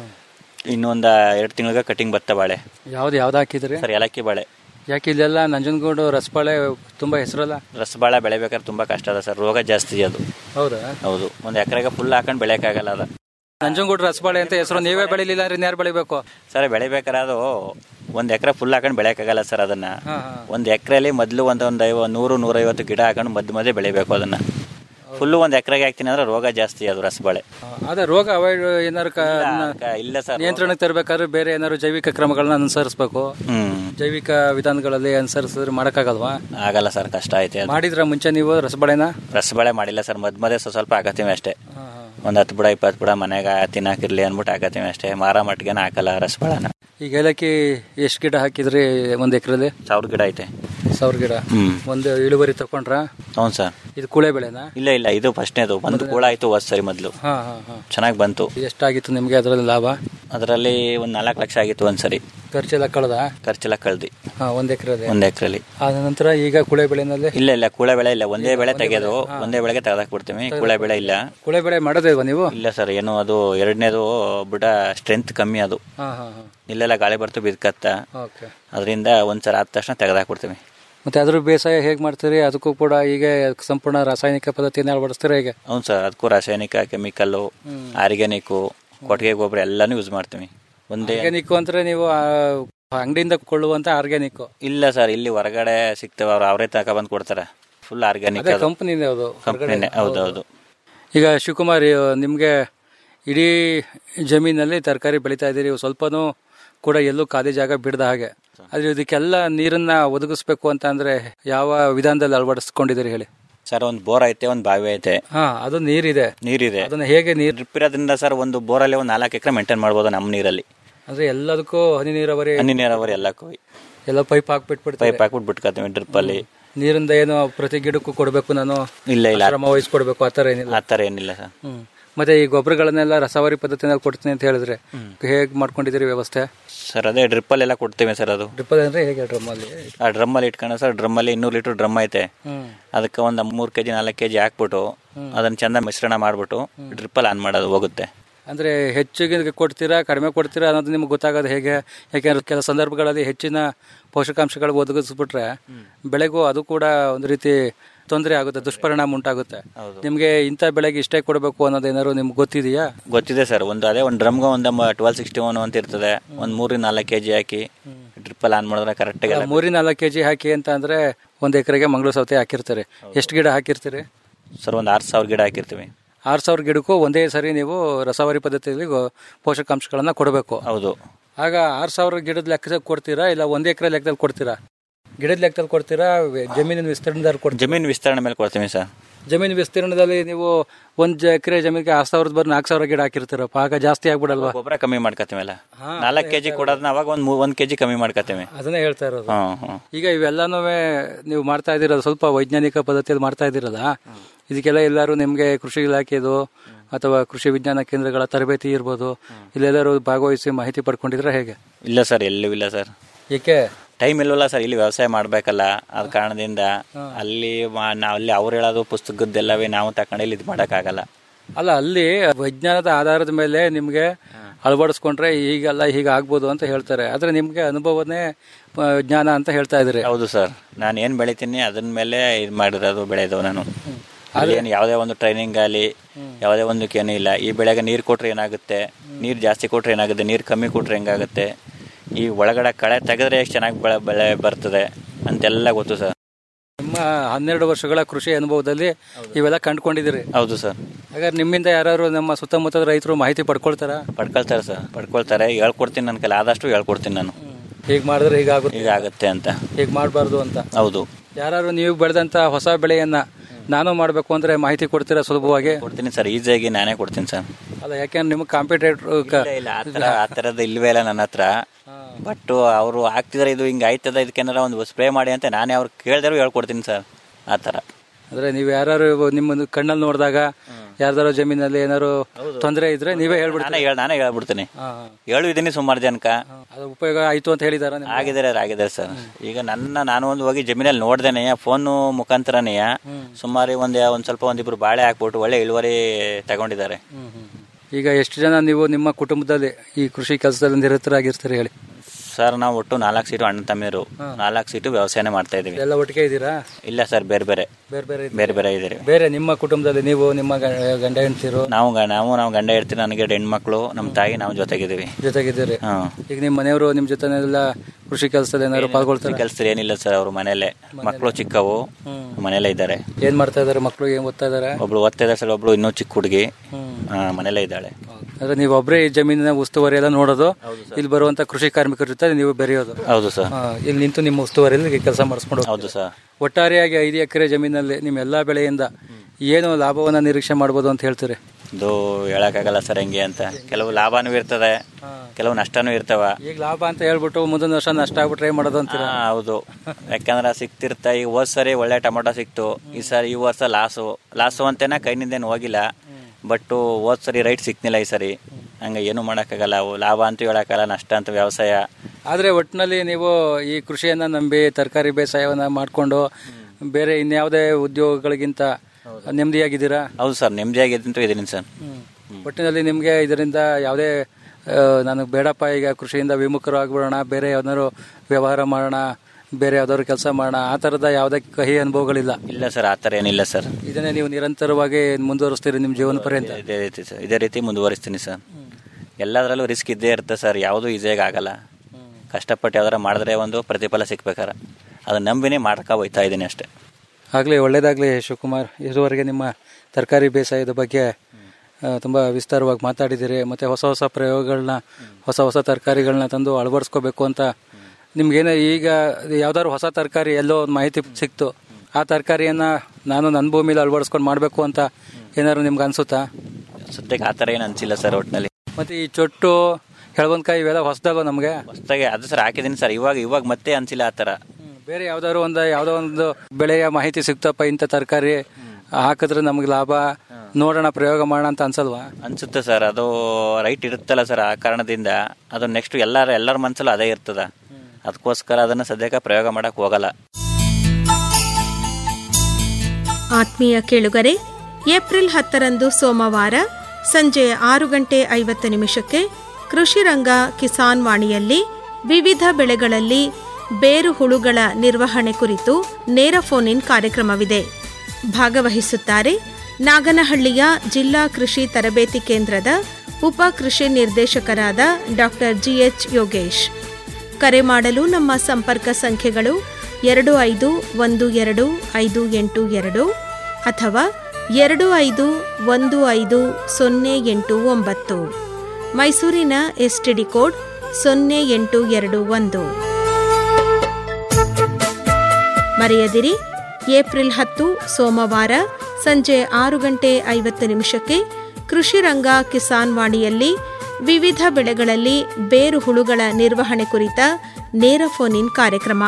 ಇನ್ನೊಂದ ಎರಡು ತಿಂಗಳಿಗೆ ಕಟಿಂಗ್ ಬತ್ತ ಬಾಳೆ ಯಾವ್ದು ಯಾವ್ದು ಹಾಕಿದ್ರಿ ಸರ್ ಏಲಕ್ಕಿ ಬಾಳೆ ಯಾಕೆ ಇಲ್ಲೆಲ್ಲ ನಂಜನಗೂಡು ರಸಬಾಳೆ ತುಂಬಾ ಹೆಸರಲ್ಲ ರಸಬಾಳೆ ಬೆಳಿಬೇಕಾದ್ರೆ ತುಂಬಾ ಕಷ್ಟ ಅದ ಸರ್ ರೋಗ ಜಾಸ್ತಿ ಅದು ಹೌದಾ ಹೌದು ಒಂದ್ ಎಕರೆಗೆ ಫುಲ್ ಹಾಕೊಂಡು ಬೆಳೆಯಕ್ಕಾಗಲ್ಲ ಅದ ನಂಜನಗೂಡು ರಸಬಾಳೆ ಅಂತ ಹೆಸರು ನೀವೇ ಬೆಳಿಲಿಲ್ಲ ಅಂದ್ರೆ ಇನ್ಯಾರು ಬೆಳಿಬೇಕು ಸರ್ ಬೆಳಿಬೇಕಾದ್ರೆ ಅದು ಒಂದ್ ಎಕರೆ ಫುಲ್ ಹಾಕೊಂಡು ಬೆಳೆಯಕ್ಕಾಗಲ್ಲ ಸರ್ ಅದನ್ನ ಹಾ, ಹಾ. ಒಂದ್ ಎಕರೆಲಿ ಮೊದ್ಲು ಒಂದೊಂದು ಐವ ನೂರು ನೂರೈವತ್ತು ಗಿಡ ಹಾಕೊಂಡು ಮಧ್ಯ ಮಧ್ಯೆ ಬೆಳಿಬೇಕು ಅದನ್ನ ಫುಲ್ಲು ಒಂದ್ ಎಕರೆಗೆ ಹಾಕ್ತೀನಿ ಅಂದ್ರೆ ರೋಗ ಜಾಸ್ತಿ ಅದು ರಸಬಾಳೆ ಅದೇ ರೋಗ ಅವಾಯ್ಡ್ ಏನಾರು ಕ- ಕ- ಇಲ್ಲ ಸರ್ ನಿಯಂತ್ರಣಕ್ಕೆ ತರಬೇಕಾದ್ರೆ ಬೇರೆ ಏನಾದ್ರು ಜೈವಿಕ ಕ್ರಮಗಳನ್ನ ಅನುಸರಿಸಬೇಕು ಹ್ಮ್ ಜೈವಿಕ ವಿಧಾನಗಳಲ್ಲಿ ಅನುಸರಿಸಿದ್ರೆ ಮಾಡಕ್ಕಾಗಲ್ವಾ ಆಗಲ್ಲ ಸರ್ ಕಷ್ಟ ಐತೆ ಅದು ಮಾಡಿದ್ರ ಮುಂಚೆ ನೀವು ರಸಬಾಳೆನ ರಸಬಾಳೆ ಮಾಡಿಲ್ಲ ಸರ್ ಮಧ್ಯ ಮಧ್ಯೆ ಸ್ವಲ್ಪ ಸ್ವಲ್ಪ ಹಾಕತ್ತೀವಿ ಅಷ್ಟೇ ಒಂದ್ ಹತ್ತು ಬುಡ ಇಪ್ಪತ್ತು ಬುಡ ಮನೆಗೆ ತಿನ್ನಾಕಿರ್ಲಿ ಅಂದ್ಬಿಟ್ಟು ಹಾಕತ್ತೀವಿ ಅಷ್ಟೇ ಮಾರ ಮಟ್ಟಿಗೆನ ಹಾಕಲ್ಲ ರಸಬಾಳೆನ ಈಗ ಏಲಕ್ಕಿ ಎಷ್ಟು ಗಿಡ ಹಾಕಿದ್ರಿ ಒಂದ್ ಎಕರೆಲಿ ಸಾವಿರ ಗಿಡ ಐತೆ ಸಾವಿರ ಗಿಡ ಹ್ಮ್ ಒಂದು ಇಳುವರಿ ತಕೊಂಡ್ರ ಹೌದು ಸರ್ ಇದು ಕುಳೆ ಬೆಳೆನಾ ಇಲ್ಲ ಇಲ್ಲ ಇದು ಫಸ್ಟ್ನೇದು ಒಂದು ಕೂಳ ಆಯ್ತು ಹೋದ್ ಸರಿ ಮೊದ್ಲು ಹಾ ಹಾ ಹಾ ಚೆನ್ನಾಗಿ ಬಂತು ಎಷ್ಟಾಗಿತ್ತು ನಿಮ್ಗೆ ಅದರಲ್ಲಿ ಲಾಭ ಅದರಲ್ಲಿ ಒಂದ್ ನಾಲ್ಕು ಲಕ್ಷ ಆಗಿತ್ತು ಒಂದ್ಸರಿ ಖರ್ಚೆಲ್ಲ ಕಳೆದ ಖರ್ಚೆಲ್ಲ ಕಳ್ದಿ ಹಾ ಒಂದ್ ಎಕರೆ ಒಂದ್ ಎಕರೆಲಿ ಆದ ನಂತರ ಈಗ ಕುಳೆ ಬೆಳೆನಲ್ಲಿ ಇಲ್ಲ ಇಲ್ಲ ಕೂಳೆ ಬೆಳೆ ಇಲ್ಲ ಒಂದೇ ಬೆಳೆ ತೆಗೆಯೋದು ಒಂದೇ ಬೆಳೆಗೆ ತೆಗೆದಾಕ್ ಬಿಡ್ತೀವಿ ಕೂಳೆ ಬೆಳೆ ಇಲ್ಲ ಕುಳೆ ಬೆಳೆ ಮಾಡೋದಿಲ್ವಾ ನೀವು ಇಲ್ಲ ಸರ್ ಏನು ಅದು ಎರಡನೇದು ಬುಡ ಸ್ಟ್ರೆಂತ್ ಕಮ್ಮಿ ಅದು ಹಾ ಹಾ ಹಾ ಇಲ್ಲೆಲ್ಲ ಗಾಳಿ ಬರ್ತು ಬಿದ್ಕತ್ತ ಓಕೆ ಅದರಿಂದ ಒಂದ್ಸಲ ಆದ ತಕ್ಷಣ ತೆಗೆದಾಕ್ಬಿಡ್ತೀವಿ ಮತ್ತೆ ಅದ್ರ ಬೇಸಾಯ ಹೇಗ್ ಮಾಡ್ತೀರಿ ಅದಕ್ಕೂ ಕೂಡ ಈಗ ಸಂಪೂರ್ಣ ರಾಸಾಯನಿಕ ಪದ್ಧತಿನ ಅಳವಡಿಸ್ತೀರಾ ಈಗ అవును సార్ ಅದಕ್ಕೂ ರಾಸಾಯನಿಕ ಕೆಮಿಕಲ್ಲು ಆರ್ಗ್ಯಾನಿಕ್ಕು ಕೊಟ್ಟಿಗೆ ಗೊಬ್ಬರ ಎಲ್ಲಾನು ಯೂಸ್ ಮಾಡ್ತೀವಿ ಒಂದೇ ಆರ್ಗ್ಯಾನಿಕ್ ಅಂದ್ರೆ ನೀವು ಆ, ಅಂಗಡಿಯಿಂದ ಕೊಳ್ಳುವಂತ ಆರ್ಗ್ಯಾನಿಕ್ ಇಲ್ಲ ಸರ್ ಇಲ್ಲಿ ಹೊರಗಡೆ ಸಿಗ್ತೇವೆ ಅವ್ರು ಅವರೇ ತಕ ಬಂದು ಕೊಡ್ತಾರೆ ಫುಲ್ ಆರ್ಗ್ಯಾನಿಕ್ ಅದೇ ಕಂಪನಿನೇ ಅದು ಕಂಪ್ನಿನೇ ಹೌದೌದು ಈಗ ಶಿವಕುಮಾರ್ ಇವ್ ನಿಮ್ಗೆ ಇಡೀ ಜಮೀನಲ್ಲಿ ತರಕಾರಿ ಬೆಳೀತಾ ಇದ್ದೀರಿ ಇವು ಸ್ವಲ್ಪನೂ ಕೂಡ ಎಲ್ಲೂ ಖಾಲಿ ಜಾಗ ಬಿಡದ ಹಾಗೆ ಆದ್ರೆ ಇದಕ್ಕೆಲ್ಲ ನೀರನ್ನ ಒದಗಿಸ್ಬೇಕು ಅಂತ ಅಂದ್ರೆ ಯಾವ ವಿಧಾನದಲ್ಲಿ ಅಳವಡಿಸ್ಕೊಂಡಿದ್ದೀರಿ ಹೇಳಿ ಸರ್ ಒಂದು ಬೋರ್ ಐತೆ ಒಂದು ಬಾವಿ ಐತೆ ಹಾ ಅದು ನೀರಿದೆ ನೀರಿದೆ ಅದನ್ನ ಹೇಗೆ ನೀರ್ ಡ್ರಿಪ್ ಇರೋದ್ರಿಂದ ಸರ್ ಒಂದು ಬೋರಲ್ಲಿ ಒಂದು ನಾಲ್ಕು ಎಕರೆ ಮೇಂಟೈನ್ ಮಾಡ್ಬೋದು ನಮ್ಮ ನೀರಲ್ಲಿ ಅಂದ್ರೆ ಎಲ್ಲದಕ್ಕೂ ಹನಿ ನೀರಾವರಿ ಹನಿ ನೀರಾವರಿ ಎಲ್ಲಕ್ಕೂ ಎಲ್ಲ ಪೈಪ್ ಹಾಕ್ಬಿಟ್ಬಿಡ್ತಾರೆ ಪೈಪ್ ಹಾಕ್ಬಿಟ್ಟು ಬಿಟ್ಕೊತೀವಿ ಡ್ರಿಪ್ ಅಲ್ಲಿ ನೀರಿಂದ ಏನು ಪ್ರತಿ ಗಿಡಕ್ಕೂ ಕೊಡ್ಬೇಕು ನಾನು ಇಲ್ಲ ಇಲ್ಲ ಶ್ರಮ ವಹಿಸ್ಕೊಡ್ಬೇಕು ಆತರ ಏನಿಲ್ಲ ಆ ಥರ ಏನಿಲ್ಲ ಸರ್ ಹ್ಮ್ ಮತ್ತೆ ಈ ಗೊಬ್ಬರಗಳನ್ನೆಲ್ಲ ರಸಾವರಿ ಪದ್ಧತಿನಲ್ಲಿ ಕೊಡ್ತೀನಿ ಅಂತ ಹೇಳಿದ್ರೆ ಹೇಗ್ ಮಾಡ್ಕೊಂಡಿದ್ದೀರಿ ವ್ಯವಸ್ಥೆ ಸರ್ ಅದೇ ಡ್ರಿಪ್ ಅಲ್ಲೆಲ್ಲ ಕೊಡ್ತೀವಿ ಸರ್ ಅದು ಡ್ರಿಪ್ ಅಂದ್ರೆ ಹೇಗೆ ಡ್ರಮ್ ಅಲ್ಲಿ ಆ ಡ್ರಮ್ ಅಲ್ಲಿ ಇಟ್ಕೊಂಡು ಸರ್ ಡ್ರಮ್ ಅಲ್ಲಿ ಇನ್ನೂರು ಲೀಟರ್ ಡ್ರಮ್ ಐತೆ ಹ್ಮ್ ಅದಕ್ಕೆ ಒಂದು ಮೂರು ಕೆಜಿ ನಾಲ್ಕು ಕೆಜಿ ಹಾಕ್ಬಿಟ್ಟು ಅದನ್ನ ಚಂದ ಮಿಶ್ರಣ ಮಾಡ್ಬಿಟ್ಟು ಡ್ರಿಪ್ ಅಲ್ಲಿ ಆನ್ ಮಾಡೋದು ಹೋಗುತ್ತೆ ಅಂದ್ರೆ ಹೆಚ್ಚಿಗೆ ಕೊಡ್ತೀರಾ ಕಡಿಮೆ ಕೊಡ್ತೀರಾ ಅನ್ನೋದು ನಿಮ್ಗೆ ಗೊತ್ತಾಗೋದು ಹೇಗೆ ಯಾಕೆಂದ್ರೆ ಕೆಲ ಸಂದರ್ಭಗಳಲ್ಲಿ ಹೆಚ್ಚಿನ ಪೋಷಕಾಂಶಗಳು ಒದಗಿಸ್ಬಿಟ್ರೆ ಬೆಳೆಗೂ ಅದು ಕೂಡ ಒಂದು ರೀತಿ ತೊಂದರೆ ಆಗುತ್ತೆ ದುಷ್ಪರಿಣಾಮ ಉಂಟಾಗುತ್ತೆ ನಿಮ್ಗೆ ಇಂಥ ಬೆಳೆಗೆ ಇಷ್ಟೇ ಕೊಡಬೇಕು ಅನ್ನೋದೇನಾದ್ರು ನಿಮ್ಗೆ ಗೊತ್ತಿದೆಯಾ ಗೊತ್ತಿದೆ ಸರ್ ಒಂದು ಅದೇ ಒಂದು ಡ್ರಮ್ಗೆ ಒಂದು ಟ್ವೆಲ್ ಸಿಕ್ಸ್ಟಿ ಒನ್ ಅಂತ ಇರ್ತದೆ ಒಂದು ಮೂರಿಂದ ನಾಲ್ಕು ಕೆಜಿ ಹಾಕಿ ಡ್ರಿಪ್ ಅಲ್ಲಿ ಆನ್ ಮಾಡಿದ್ರೆ ಕರೆಕ್ಟಾಗಿ ಮೂರಿ ನಾಲ್ಕು ಕೆಜಿ ಹಾಕಿ ಅಂತ ಅಂದ್ರೆ ಒಂದ್ ಎಕರೆಗೆ ಮಂಗಳೂರು ಸೌತೆ ಹಾಕಿರ್ತಾರೆ ಎಷ್ಟು ಗಿಡ ಹಾಕಿರ್ತೀರಿ ಸರ್ ಒಂದು ಆರು ಸಾವಿರ ಗಿಡ ಹಾಕಿರ್ತೀವಿ ಆರು ಸಾವಿರ ಗಿಡಕ್ಕೂ ಒಂದೇ ಸರಿ ನೀವು ರಸಾವರಿ ಪದ್ಧತಿಯಲ್ಲಿ ಗೊ- ಪೋಷಕಾಂಶಗಳನ್ನ ಕೊಡಬೇಕು ಹೌದು ಆಗ ಆರು ಸಾವಿರ ಗಿಡದ ಲೆಕ್ಕದಲ್ಲಿ ಕೊಡ್ತೀರಾ ಇಲ್ಲ ಒಂದೇ ಎಕರೆ ಲೆಕ್ಕದಲ್ಲಿ ಕೊಡ್ತೀರಾ ಗಿಡದ ಲೆಕ್ಕದಲ್ಲಿ ಕೊಡ್ತೀರಾ ವೆ- ಜಮೀನಿನ ವಿಸ್ತೀರ್ಣದಲ್ಲಿ ಕೊಡ್ತೀರಾ ಜಮೀನು ವಿಸ್ತರಣೆ ಮೇಲೆ ಕೊಡ್ತೀವಿ ಸರ್ ಜಮೀನು ವಿಸ್ತೀರ್ಣದಲ್ಲಿ ನೀವು ಒಂದ್ ಎಕರೆ ಜಮೀನಿಗೆ ಆರು ಸಾವಿರದ ಬರ್ ನಾಲ್ಕು ಸಾವಿರ ಗಿಡ ಹಾಕಿರ್ತೀರಪ್ಪ ಆಗ ಜಾಸ್ತಿ ಆಗ್ಬಿಡಲ್ವಾ ಗೊಬ್ಬರ ಕಮ್ಮಿ ಮಾಡ್ಕೊತೀವಲ್ಲ ನಾಲ್ಕು ಕೆಜಿ ಕೊಡೋದನ್ನ ಅವಾಗ ಒಂದು ಒಂದು ಕೆಜಿ ಕಮ್ಮಿ ಮಾಡ್ಕೊತೀವಿ ಅದನ್ನೇ ಹೇಳ್ತಾ ಇರೋದು ಹ್ಮ್ ಹ್ಮ್ ಈಗ ಇವೆಲ್ಲಾನು ನೀವು ಮಾಡ್ತಾ ಇದ್ದೀರಲ್ಲ ಸ್ವಲ್ಪ ವೈಜ್ಞಾನಿಕ ಪದ್ಧತಿಯಲ್ಲಿ ಮಾಡ್ತಾ ಇದ್ದೀರಲ್ಲ ಇದಕ್ಕೆಲ್ಲ ಎಲ್ಲರೂ ನಿಮಗೆ ಕೃಷಿ ಇಲಾಖೆದು ಅಥವಾ ಕೃಷಿ ವಿಜ್ಞಾನ ಕೇಂದ್ರಗಳ ತರಬೇತಿ ಇರ್ಬೋದು ಇಲ್ಲೆಲ್ಲರೂ ಭಾಗವಹಿಸಿ ಮಾಹಿತಿ ಪಡ್ಕೊಂಡಿದ್ರೆ ಹೇಗೆ ಇಲ್ಲ ಸರ್ ಎಲ್ಲೂ ಇಲ್ಲ ಸರ್ ಏಕೆ ಟೈಮ್ ಇಲ್ವಲ್ಲ ಸರ್ ಇಲ್ಲಿ ವ್ಯವಸಾಯ ಮಾಡ್ಬೇಕಲ್ಲ ಅದ ಕಾರಣದಿಂದ ಅಲ್ಲಿ ಮಾ- ನಾವ್ ಅಲ್ಲಿ ಅವ್ರು ಹೇಳೋದು ಪುಸ್ತಕದ್ದೆಲ್ಲವೇ ನಾವು ತಕೊಂಡು ಇಲ್ಲಿ ಇದು ಮಾಡೋಕ್ಕಾಗಲ್ಲ ಅಲ್ಲ ಅಲ್ಲಿ ವಿಜ್ಞಾನದ ಆಧಾರದ ಮೇಲೆ ನಿಮಗೆ ಅಳವಡಿಸ್ಕೊಂಡ್ರೆ ಹೀಗೆಲ್ಲ ಹೀಗೆ ಆಗ್ಬೋದು ಅಂತ ಹೇಳ್ತಾರೆ ಆದ್ರೆ ನಿಮ್ಗೆ ಅನುಭವನೇ ಆ, ಜ್ಞಾನ ಅಂತ ಹೇಳ್ತಾ ಇದ್ರಿ ಹೌದು ಸರ್ ನಾನು ಏನು ಬೆಳಿತೀನಿ ಅದನ್ನ ಮೇಲೆ ಇದು ಮಾಡಿರೋದು ಬೆಳೆಯೋದು ನಾನು ಅಲ್ಲಿ ಏನು ಯಾವುದೇ ಒಂದು ಟ್ರೈನಿಂಗ್ ಆಗಲಿ ಯಾವುದೇ ಒಂದಕ್ಕೆ ಏನೂ ಇಲ್ಲ ಈ ಬೆಳೆಗೆ ನೀರು ಕೊಟ್ರೆ ಏನಾಗುತ್ತೆ ನೀರು ಜಾಸ್ತಿ ಕೊಟ್ರೆ ಏನಾಗುತ್ತೆ ನೀರು ಕಮ್ಮಿ ಕೊಟ್ರೆ ಹೆಂಗಾಗುತ್ತೆ ಈ ಒಳಗಡೆ ಕಳೆ ತೆಗೆದ್ರೆ ಎಷ್ಟು ಚೆನ್ನಾಗಿ ಬೆಳೆ ಬೆಳೆ ಬರ್ತದೆ ಅಂತೆಲ್ಲ ಗೊತ್ತು ಸರ್ ನಿಮ್ಮ ಹನ್ನೆರಡು ವರ್ಷಗಳ ಕೃಷಿ ಅನುಭವದಲ್ಲಿ ಇವೆಲ್ಲ ಕಂಡುಕೊಂಡಿದ್ದೀರಿ ಹೌದು ಸರ್ ಹಾಗಾದ್ರೆ ನಿಮ್ಮಿಂದ ಯಾರು ನಮ್ಮ ಸುತ್ತಮುತ್ತದ ರೈತರು ಮಾಹಿತಿ ಪಡ್ಕೊಳ್ತಾರಾ ಪಡ್ಕೊಳ್ತಾರೆ ಸರ್ ಪಡ್ಕೊಳ್ತಾರೆ ಹೇಳ್ಕೊಡ್ತೀನಿ ನನ್ನ ಕೈಲಿ ಆದಷ್ಟು ಹೇಳ್ಕೊಡ್ತೀನಿ ನಾನು ಹೀಗೆ ಮಾಡಿದ್ರೆ ಹೀಗಾಗುತ್ತೆ ಹೀಗಾಗುತ್ತೆ ಅಂತ ಹೀಗೆ ಮಾಡಬಾರ್ದು ಅಂತ ಹೌದು ಯಾರು ನೀವು ಬೆಳೆದಂತ ಹೊಸ ಬೆಳೆಯನ್ನ ನಾನು ಮಾಡಬೇಕು ಅಂದ್ರೆ ಮಾಹಿತಿ ಕೊಡ್ತೀರಾ ಸುಲಭವಾಗಿ ಕೊಡ್ತೀನಿ ಸರ್ ಈಸಿಯಾಗಿ ನಾನೇ ಕೊಡ್ತೀನಿ ಸರ್ ಅಲ್ಲ ಯಾಕೆಂದ್ರೆ ನಿಮ್ಗೆ ಕಾಂಪಿಟೇಟರ್ ಇಲ್ಲ ಆ ಥರ ಆ ಥರದ್ದು ಇಲ್ವೇ ಇಲ್ಲ ನನ್ನ ಹತ್ರ ಬಟ್ ಅವರು ಹಾಕ್ತಿದ್ರೆ ಇದು ಹಿಂಗೆ ಆಯ್ತದ ಇದಕ್ಕೇನಾರ ಒಂದು ಸ್ಪ್ರೇ ಮಾಡಿ ಅಂತ ನಾನೇ ಅವ್ರು ಕೇಳಿದ್ರು ಹೇಳ್ಕೊಡ್ತೀನಿ ಸರ್ ಆ ಥರ ಅಂದ್ರೆ ನೀವು ಯಾರು ನಿಮ್ಮ ಕಣ್ಣಲ್ಲಿ ನೋಡಿದಾಗ ಯಾರ್ದಾರು ಜಮೀನಲ್ಲಿ ಏನಾರು ತೊಂದರೆ ಇದ್ರೆ ನೀವೇ ಹೇಳ್ಬಿಡ್ತೀರಾ ನಾನೇ ಹೇಳಿ ನಾನೇ ಹೇಳ್ಬಿಡ್ತೀನಿ ಹಾ, ಹಾ. ಹೇಳಿದ್ದೀನಿ ಸುಮಾರು ಜನಕ ಅದು ಉಪಯೋಗ ಆಯ್ತು ಅಂತ ಹೇಳಿದಾರ ಆಗಿದ್ದಾರೆ ಆಗಿದ್ದಾರೆ ಸರ್ ಈಗ ನನ್ನ ನಾನು ಒಂದು ಹೋಗಿ ಜಮೀನಲ್ಲಿ ನೋಡ್ದೇನೆ ಫೋನು ಮುಖಾಂತರನೇ ಸುಮಾರು ಒಂದ್ ಒಂದ್ ಸ್ವಲ್ಪ ಒಂದಿಬ್ರು ಬಾಳೆ ಹಾಕ್ಬಿಟ್ಟು ಒಳ್ಳೆ ಇಳುವರಿ ತಗೊಂಡಿದ್ದಾರೆ ಈಗ ಎಷ್ಟು ಜನ ನೀವು ನಿಮ್ಮ ಕುಟುಂಬದಲ್ಲಿ ಈ ಕೃಷಿ ಕೆಲಸದಲ್ಲಿ ನಿರತರಾಗಿರ್ತೀರಿ ಹೇಳಿ ಸರ್ ನಾವು ಒಟ್ಟು ನಾಲ್ಕು ಸೀಟು ಅಣ್ಣ ತಮ್ಮೀರು ನಾಲ್ಕು ಸೀಟು ವ್ಯವಸಾಯನೇ ಮಾಡ್ತಾ ಇದೀವಿ ಎಲ್ಲ ಒಟ್ಟಿಗೆ ಇದ್ದೀರಾ ಇಲ್ಲ ಸರ್ ಬೇರೆ ಬೇರೆ ಬೇರೆ ಬೇರೆ ಇದ್ದೀರಾ? ಬೇರೆ ಬೇರೆ ಇದ್ದೀರಿ ಬೇರೆ ನಿಮ್ಮ ಕುಟುಂಬದಲ್ಲಿ ನೀವು ನಿಮ್ಮ ಗ- ಗಂಡ ಹೆಂಡ್ತಿರು ನಾವು ಗ- ನಾವು ನಾವು ಗಂಡ ಇರ್ತೀವಿ ನನಗೆ ಹೆಣ್ಮಕ್ಳು ನಮ್ಮ ತಾಯಿ ನಾವು ಜೊತೆಗಿದ್ದೀವಿ ಜೊತೆಗಿದ್ದೀರಿ ಹಾ ಈಗ ನಿಮ್ಮ ಮನೆಯವರು ನಿಮ್ಮ ಜೊತೆನೆಲ್ಲ ಕೃಷಿ ಕೆಲಸದಲ್ಲಿ ಏನಾದ್ರು ಪಾಲ್ಗೊಳ್ತಾರೆ ಕೆಲಸ ಏನಿಲ್ಲ ಸರ್ ಅವ್ರ ಮನೇಲೆ ಮಕ್ಕಳು ಚಿಕ್ಕವು ಮನೇಲೇ ಇದ್ದಾರೆ ಏನ್ ಮಾಡ್ತಾ ಇದಾರೆ ಮಕ್ಕಳು ಏನ್ ಓದ್ತಾ ಇದಾರೆ ಒಬ್ಳು ಓದ್ತಾ ಇದ್ದಾರೆ ಸರ್ ಒಬ್ಳು ಇನ್ನೂ ಚಿಕ್ಕ ಹುಡುಗಿ ಮನೇಲೇ ಇದ್ದಾಳೆ ಅಂದ್ರೆ ನೀವು ಒಬ್ಬರೇ ಈ ಜಮೀನಿನ ಉಸ್ತುವಾರಿ ಎಲ್ಲ ನೋಡೋದು ಇಲ್ಲಿ ಬರುವಂತ ಕೃಷಿ ಕಾರ್ಮಿಕರ ಜೊತೆ ನೀವು ಬೆರೆಯೋದು ಹೌದು ಸರ್ ಹಾ, ಇಲ್ಲಿ ನಿಂತು ನಿಮ್ಮ ಉಸ್ತುವಾರಿಯಲ್ಲಿ ಕೆಲಸ ಮಾಡಿಸ್ಕೊಂಡು ಹೌದು ಸರ್ ಒಟ್ಟಾರೆಯಾಗಿ ಐದು ಎಕರೆ ಜಮೀನಲ್ಲಿ ನಿಮ್ಮ ಎಲ್ಲಾ ಬೆಳೆಯಿಂದ ಏನು ಲಾಭವನ್ನ ನಿರೀಕ್ಷೆ ಮಾಡ್ಬೋದು ಅಂತ ಹೇಳ್ತೀರಿ ಇದು ಹೇಳಕ್ಕಾಗಲ್ಲ ಸರ್ ಹೆಂಗೆ ಅಂತ ಕೆಲವು ಲಾಭನೂ ಇರ್ತದೆ ಕೆಲವು ನಷ್ಟನೂ ಇರ್ತವ ಈಗ ಲಾಭ ಅಂತ ಹೇಳ್ಬಿಟ್ಟು ಮುಂದಿನ ವರ್ಷ ನಷ್ಟ ಆಗ್ಬಿಟ್ರೆ ಏನ್ ಮಾಡೋದು ಅಂತೀರಾ ಹಾ, ಹೌದು ಯಾಕಂದ್ರೆ ಸಿಕ್ತಿರ್ತ ಈಗ ಹೋದ್ ಸರಿ ಒಳ್ಳೆ ಟೊಮೊಟೊ ಸಿಕ್ತು ಈ ಸರಿ ಈ ವರ್ಷ ಲಾಸು ಲಾಸು ಅಂತೇನ ಕೈನಿಂದೇನು ಹೋಗಿಲ್ಲ ಬಟ್ ಹೋದ್ ಸರಿ ರೈಟ್ ಸಿಕ್ನಿಲ್ಲ ಈ ಸರಿ ಹಂಗೆ ಏನು ಮಾಡೋಕ್ಕಾಗಲ್ಲ ಅವು ಲಾಭ ಅಂತೂ ಹೇಳಕ್ಕಾಗಲ್ಲ ನಷ್ಟ ಅಂತ ವ್ಯವಸಾಯ ಆದ್ರೆ ಒಟ್ಟಿನಲ್ಲಿ ನೀವು ಈ ಕೃಷಿಯನ್ನ ನಂಬಿ ತರಕಾರಿ ಬೇಸಾಯವನ್ನ ಮಾಡ್ಕೊಂಡು ಬೇರೆ ಇನ್ಯಾವುದೇ ಉದ್ಯೋಗಗಳಿಗಿಂತ ನೆಮ್ಮದಿಯಾಗಿದ್ದೀರಾ ಹೌದು ಸರ್ ನೆಮ್ಮದಿಯಾಗಿದ್ದಂತೂ ಇದೀನಿ ಸರ್ ಒಟ್ಟಿನಲ್ಲಿ ನಿಮ್ಗೆ ಇದರಿಂದ ಯಾವುದೇ ನನಗೆ ಬೇಡಪ್ಪ ಈಗ ಕೃಷಿಯಿಂದ ವಿಮುಖರಾಗ್ಬಿಡೋಣ ಬೇರೆ ಯಾವ್ದಾದ್ರು ವ್ಯವಹಾರ ಮಾಡೋಣ ಬೇರೆ ಯಾವ್ದಾದ್ರು ಕೆಲಸ ಮಾಡೋಣ ಆ ಥರದ ಯಾವುದೇ ಕಹಿ ಅನುಭವಗಳಿಲ್ಲ ಇಲ್ಲ ಸರ್ ಆ ಥರ ಏನಿಲ್ಲ ಸರ್ ಇದನ್ನೇ ನೀವು ನಿರಂತರವಾಗಿ ಮುಂದುವರಿಸ್ತೀರಿ ನಿಮ್ಮ ಜೀವನ ಪರ್ಯಂತ ಇದೇ ರೀತಿ ಸರ್ ಇದೇ ರೀತಿ ಮುಂದುವರಿಸ್ತೀನಿ ಸರ್ ಎಲ್ಲದರಲ್ಲೂ ರಿಸ್ಕ್ ಇದ್ದೇ ಇರುತ್ತೆ ಸರ್ ಯಾವುದೂ ಈಸಿಯಾಗಿ ಆಗಲ್ಲ ಕಷ್ಟಪಟ್ಟು ಯಾವ್ದಾರ ಮಾಡಿದ್ರೆ ಒಂದು ಪ್ರತಿಫಲ ಸಿಗ್ಬೇಕಾರ ಅದನ್ನ ನಂಬಿನೇ ಮಾಡ್ಕೊ ಹೋಯ್ತಾ ಇದ್ದೀನಿ ಅಷ್ಟೇ ಆಗಲಿ ಒಳ್ಳೇದಾಗಲಿ ಶಿವಕುಮಾರ್ ಇದುವರೆಗೆ ನಿಮ್ಮ ತರಕಾರಿ ಬೇಸಾಯದ ಬಗ್ಗೆ ಆ, ತುಂಬ ವಿಸ್ತಾರವಾಗಿ ಮಾತಾಡಿದ್ದೀರಿ ಮತ್ತು ಹೊಸ ಹೊಸ ಪ್ರಯೋಗಗಳನ್ನ ಹೊಸ ಹೊಸ ತರಕಾರಿಗಳನ್ನ ತಂದು ಅಳವಡಿಸ್ಕೋಬೇಕು ಅಂತ ನಿಮ್ಗೇನೋ ಈಗ ಯಾವ್ದಾದ್ರು ಹೊಸ ತರಕಾರಿ ಎಲ್ಲೋ ಒಂದು ಮಾಹಿತಿ ಸಿಕ್ತು ಆ ತರಕಾರಿಯನ್ನ ನಾನು ನನ್ನ ಭೂಮಿಲಿ ಅಳವಡಿಸ್ಕೊಂಡು ಮಾಡಬೇಕು ಅಂತ ಏನಾದ್ರು ನಿಮ್ಗೆ ಅನ್ಸುತ್ತಾ ಸದ್ಯಕ್ಕೆ ಆ ಥರ ಏನು ಅನ್ಸಿಲ್ಲ ಸರ್ ಒಟ್ಟಿನಲ್ಲಿ ಮತ್ತು ಈ ಚೊಟ್ಟು ಹೆಳವಂಕಾಯಿ ಇವೆಲ್ಲ ಹೊಸದಲ್ವ ನಮಗೆ ಹೊಸದಾಗಿ ಅದು ಸರ್ ಹಾಕಿದ್ದೀನಿ ಸರ್ ಇವಾಗ ಇವಾಗ ಮತ್ತೆ ಅನ್ಸಿಲ್ಲ ಆ ಥರ ಬೇರೆ ಯಾವ್ದಾದ್ರು ಒಂದು ಯಾವುದೋ ಒಂದು ಬೆಳೆಯ ಮಾಹಿತಿ ಸಿಕ್ತಪ್ಪ ಇಂಥ ತರಕಾರಿ ಹಾಕಿದ್ರೆ ನಮ್ಗೆ ಲಾಭ ನೋಡೋಣ ಪ್ರಯೋಗ ಮಾಡೋಣ ಅಂತ ಅನ್ಸಲ್ವಾ ಅನ್ಸುತ್ತೆ ಸರ್ ಅದು ರೈಟ್ ಇರುತ್ತಲ್ಲ ಸರ್ ಆ ಕಾರಣದಿಂದ ಅದು ನೆಕ್ಸ್ಟ್ ಎಲ್ಲರ ಎಲ್ಲರ ಮನಸ್ಸಲ್ಲೂ ಅದೇ ಇರ್ತದ ಅದಕ್ಕೋಸ್ಕರ ಅದನ್ನು ಸದ್ಯಕ್ಕೆ ಪ್ರಯೋಗ ಮಾಡಕ್ ಹೋಗಲ್ಲ ಆತ್ಮೀಯ ಕೇಳುಗರೆ ಏಪ್ರಿಲ್ ಹತ್ತರಂದು ಸೋಮವಾರ ಸಂಜೆ ಆರು ಗಂಟೆ ಐವತ್ತು ನಿಮಿಷಕ್ಕೆ ಕೃಷಿ ರಂಗ ಕಿಸಾನ್ ವಾಣಿಯಲ್ಲಿ ವಿವಿಧ ಬೆಳೆಗಳಲ್ಲಿ ಬೇರು ಹುಳುಗಳ ನಿರ್ವಹಣೆ ಕುರಿತು ನೇರ ಫೋನ್ ಇನ್ ಕಾರ್ಯಕ್ರಮವಿದೆ ಭಾಗವಹಿಸುತ್ತಾರೆ ನಾಗನಹಳ್ಳಿಯ ಜಿಲ್ಲಾ ಕೃಷಿ ತರಬೇತಿ ಕೇಂದ್ರದ ಉಪ ಕೃಷಿ ನಿರ್ದೇಶಕರಾದ ಡಾಕ್ಟರ್ ಜಿಎಚ್ ಯೋಗೇಶ್ ಕರೆ ಮಾಡಲು ನಮ್ಮ ಸಂಪರ್ಕ ಸಂಖ್ಯೆಗಳು ಎರಡು ಐದು ಒಂದು ಎರಡು ಐದು ಎಂಟು ಎರಡು ಅಥವಾ ಎರಡು ಐದು ಒಂದು ಐದು ಸೊನ್ನೆ ಎಂಟು ಒಂಬತ್ತು ಮೈಸೂರಿನ ಎಸ್ಟಿಡಿ ಕೋಡ್ ಸೊನ್ನೆ ಎಂಟು ಎರಡು ಒಂದು ಮರೆಯದಿರಿ ಏಪ್ರಿಲ್ ಹತ್ತು ಸೋಮವಾರ ಸಂಜೆ ಆರು ಗಂಟೆ ಐವತ್ತು ನಿಮಿಷಕ್ಕೆ ಕೃಷಿ ರಂಗ ಕಿಸಾನ್ ವಾಣಿಯಲ್ಲಿ ವಿವಿಧ ಬೆಳೆಗಳಲ್ಲಿ ಬೇರು ಹುಳುಗಳ ನಿರ್ವಹಣೆ ಕುರಿತ ನೇರ ಫೋನ್ ಇನ್ ಕಾರ್ಯಕ್ರಮ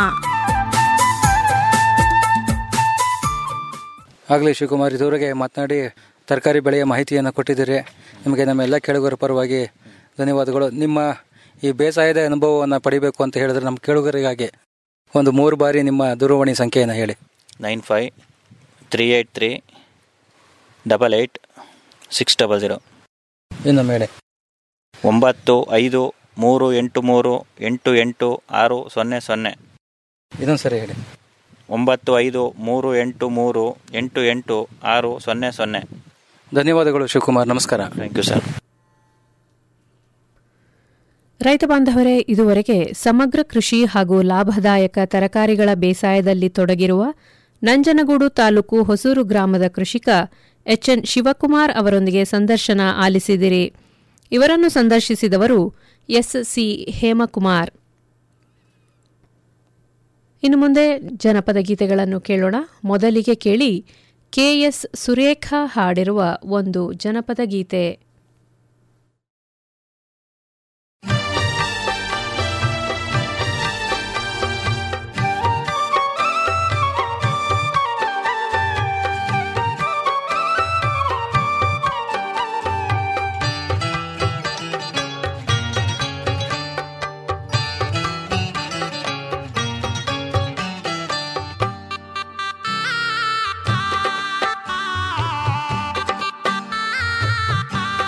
ಆಗಲಿ ಶಿವಕುಮಾರ್ ಇದುವರೆಗೆ ಮಾತನಾಡಿ ತರಕಾರಿ ಬೆಳೆಯ ಮಾಹಿತಿಯನ್ನು ಕೊಟ್ಟಿದ್ದೀರಿ ನಿಮಗೆ ನಮ್ಮ ಎಲ್ಲ ಕೇಳುಗರ ಪರವಾಗಿ ಧನ್ಯವಾದಗಳು ನಿಮ್ಮ ಈ ಬೇಸಾಯದ ಅನುಭವವನ್ನು ಪಡಿಬೇಕು ಅಂತ ಹೇಳಿದ್ರೆ ನಮ್ಮ ಕೇಳುಗರಿಗಾಗಿ ಒಂದು ಮೂರು ಬಾರಿ ನಿಮ್ಮ ದೂರವಾಣಿ ಸಂಖ್ಯೆಯನ್ನು ಹೇಳಿ nine five three eight three double eight six double zero ಇನ್ನೊಮ್ಮೆ ಹೇಳಿ ಒಂಬತ್ತು ಐದು ಮೂರು ಎಂಟು ಮೂರು ಎಂಟು ಎಂಟು ಆರು ಸೊನ್ನೆ ಸೊನ್ನೆ ಇದೊಂದು ಸರಿ ಹೇಳಿ ಒಂಬತ್ತು ಐದು ಮೂರು ಎಂಟು ಮೂರು ಎಂಟು ಎಂಟು ಆರು ಸೊನ್ನೆ ಸೊನ್ನೆ ಧನ್ಯವಾದಗಳು ಶಿವಕುಮಾರ್ ನಮಸ್ಕಾರ ಥ್ಯಾಂಕ್ ಯು ಸರ್ ರೈತ ಬಾಂಧವರೇ ಇದುವರೆಗೆ ಸಮಗ್ರ ಕೃಷಿ ಹಾಗೂ ಲಾಭದಾಯಕ ತರಕಾರಿಗಳ ಬೇಸಾಯದಲ್ಲಿ ತೊಡಗಿರುವ ನಂಜನಗೂಡು ತಾಲೂಕು ಹೊಸೂರು ಗ್ರಾಮದ ಕೃಷಿಕ ಎಚ್ಎನ್ ಶಿವಕುಮಾರ್ ಅವರೊಂದಿಗೆ ಸಂದರ್ಶನ ಆಲಿಸಿದಿರಿ ಇವರನ್ನು ಸಂದರ್ಶಿಸಿದವರು ಎಸ್ಸಿ ಹೇಮಕುಮಾರ್ ಇನ್ನು ಮುಂದೆ ಜನಪದ ಗೀತೆಗಳನ್ನು ಕೇಳೋಣ ಮೊದಲಿಗೆ ಕೇಳಿ ಕೆಎಸ್ ಸುರೇಖಾ ಹಾಡಿರುವ ಒಂದು ಜನಪದ ಗೀತೆ ಆ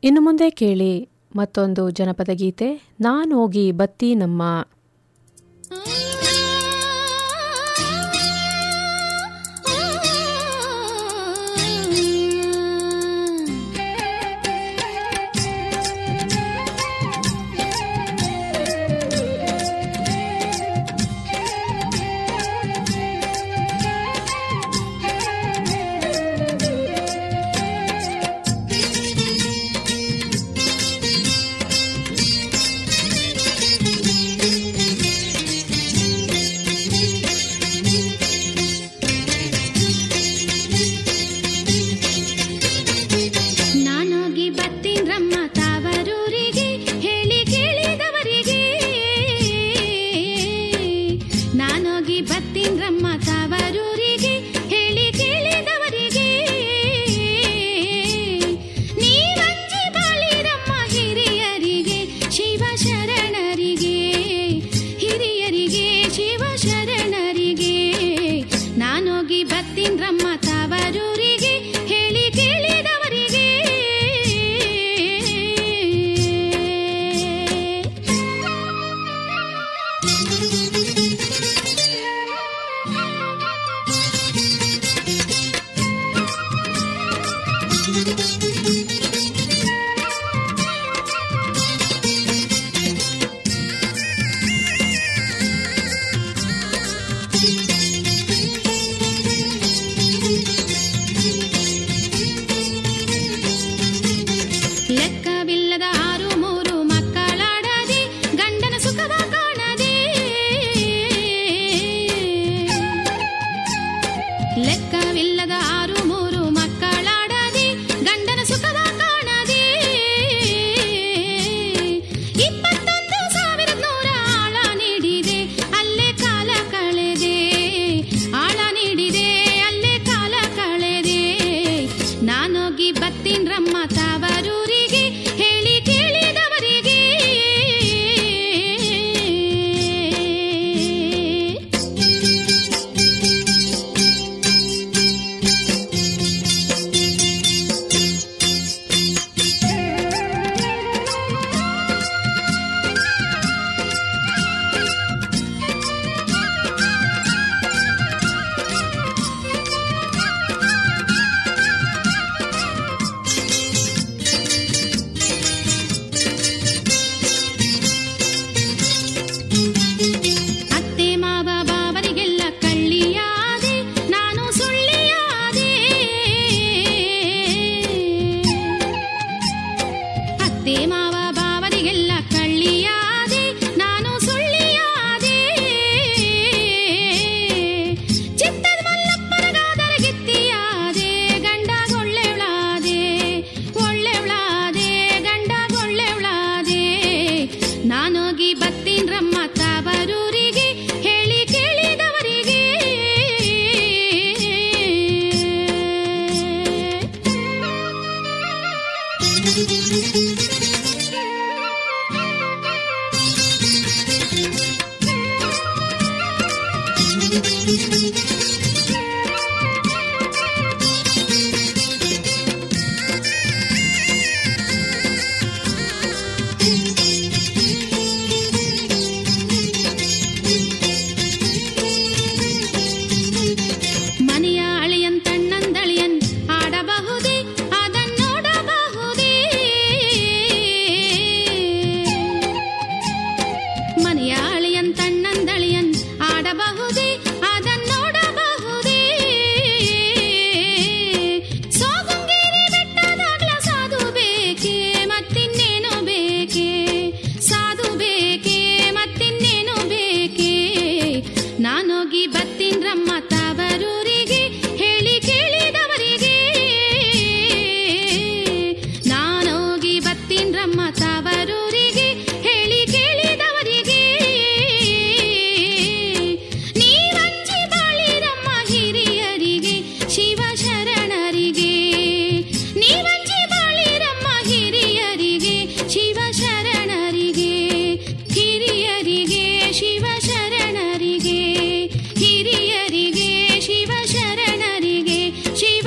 ಇನ್ನು ಮುಂದೆ ಕೇಳಿ ಮತ್ತೊಂದು ಜನಪದ ಗೀತೆ ನಾನೋಗಿ ಬತ್ತಿ ನಮ್ಮ ನಾನೋಗಿ ಬತ್ತೀನ್ರಮ್ಮ ತಾವರೂರಿಗೆ ಹೇಳಿ ಕೇಳಿದವರಿಗೆ ನಾನೋಗಿ ಬತ್ತೀನ್ರಮ್ಮ ತಾವರೂರಿಗೆ ಹೇಳಿ ಕೇಳಿದವರಿಗೆ ನೀವಂಜಿ ಬಾಳಿರಮ್ಮ ಹಿರಿಯರಿಗೆ ಶಿವ ಶರಣರಿಗೆ ಹಿರಿಯರಿಗೆ ಶಿವ ಶರಣರಿಗೆ ನಾನೋಗಿ ಬತ್ತೀನ್ರಮ್ಮ ತಾವರೂರಿಗೆ ಹೇಳಿ ಕೇಳಿದವರಿಗೆ ಲೆಕ್ಕವಿಲ್ಲದ ಆರು ಮೂರು ಮಕ್ಕಳಾಡದೆ ಗಂಡನ ಸುಖವ ಕಾಣದೆ ಲೆಕ್ಕವಿಲ್ಲದ ಆರು ಮೂರು ಮಕ್ಕಳಾಡದೆ ಗಂಡನ ಸುಖವ ಕಾಣದೆ ಇಪ್ಪತ್ತೊಂದು ಸಾವಿರದ ನೂರ ಆಳ ನೀಡಿದೆ ಅಲ್ಲೇ ಕಾಲ ಕಳೆದೆ ಆಳ ನೀಡಿದೆ ಅಲ್ಲೇ ಕಾಲ ಕಳೆದೆ ನಾನೋಗಿ ಬತ್ತೀನ್ರಮ್ಮ ತಾವರೂರಿಗೆ ಹೇಳಿ ಕೇಳಿದವರಿಗೆ ಅತ್ತೆ ಮಾವ ಬಾವರಿಗೆಲ್ಲ ಕಳ್ಳಿಯಾದೆ ನಾನು ಸುಳ್ಳಿಯಾದೆ ಅತ್ತೆ ಮಾವ ಬಾವರಿಗೆಲ್ಲ ಕಳ್ಳಿಯಾದೆ ನಾನು ಸುಳ್ಳಿಯಾದೆ ಚಿತ್ತದ ಮಲ್ಲಪ್ಪನಗಾದರ ಗಿತ್ತಿಯಾದೆ ಗಂಡಗೊಳ್ಳೆವಳಾದೆ ಒಳ್ಳೆವಳಾದೆ ಗಂಡಗೊಳ್ಳೆವಳಾದೆ ನಾನೋಗಿ ಬತ್ತೀನ್ರಮ್ಮ ತಾವರೂರಿಗೆ ಹೇಳಿ ಕೇಳಿದವರಿಗೆ ಮನೆಯ ಅಳಿಯನ್ ತಣ್ಣಂದಳಿಯನ್ ಆಡಬಹುದೇ ಅದನ್ನೋಡಬಹುದೇ ಮನೆಯ ಅಳಿಯನ್ ತಣ್ಣಂದಳಿಯನ್ ಆಡಬಹುದೇ ಅದನ್ನೋಡಬಹುದೇ ಸೋಗುಂಗೇರಿ ಬೆಟ್ಟದಾಗ್ಲ ಸಾಧು ಬೇಕೆ ಮತ್ತಿನ್ನೇನು ಬೇಕೆ ಸಾಧು ಬೇಕೆ ಮತ್ತಿನ್ನೇನು ಬೇಕೆ ನಾನೋಗಿ ಬತ್ತೀನ್ರಮ್ಮ ತಾವರೂರಿಗೆ ಹೇಳಿ ಕೇಳಿದವರಿಗೆ ನಾನೋಗಿ ಬತ್ತೀನ್ರಮ್ಮ ತಾವರೂರಿಗೆ ಹೇಳಿ ಕೇಳಿದವರಿಗೆ ನೀವಂಜಿ ಬಾಳಿರಮ್ಮ ಹಿರಿಯರಿಗೆ ಶಿವ ಶರಣರಿಗೆ ನೀವಂಜಿ ಬಾಳಿರಮ್ಮ ಹಿರಿಯ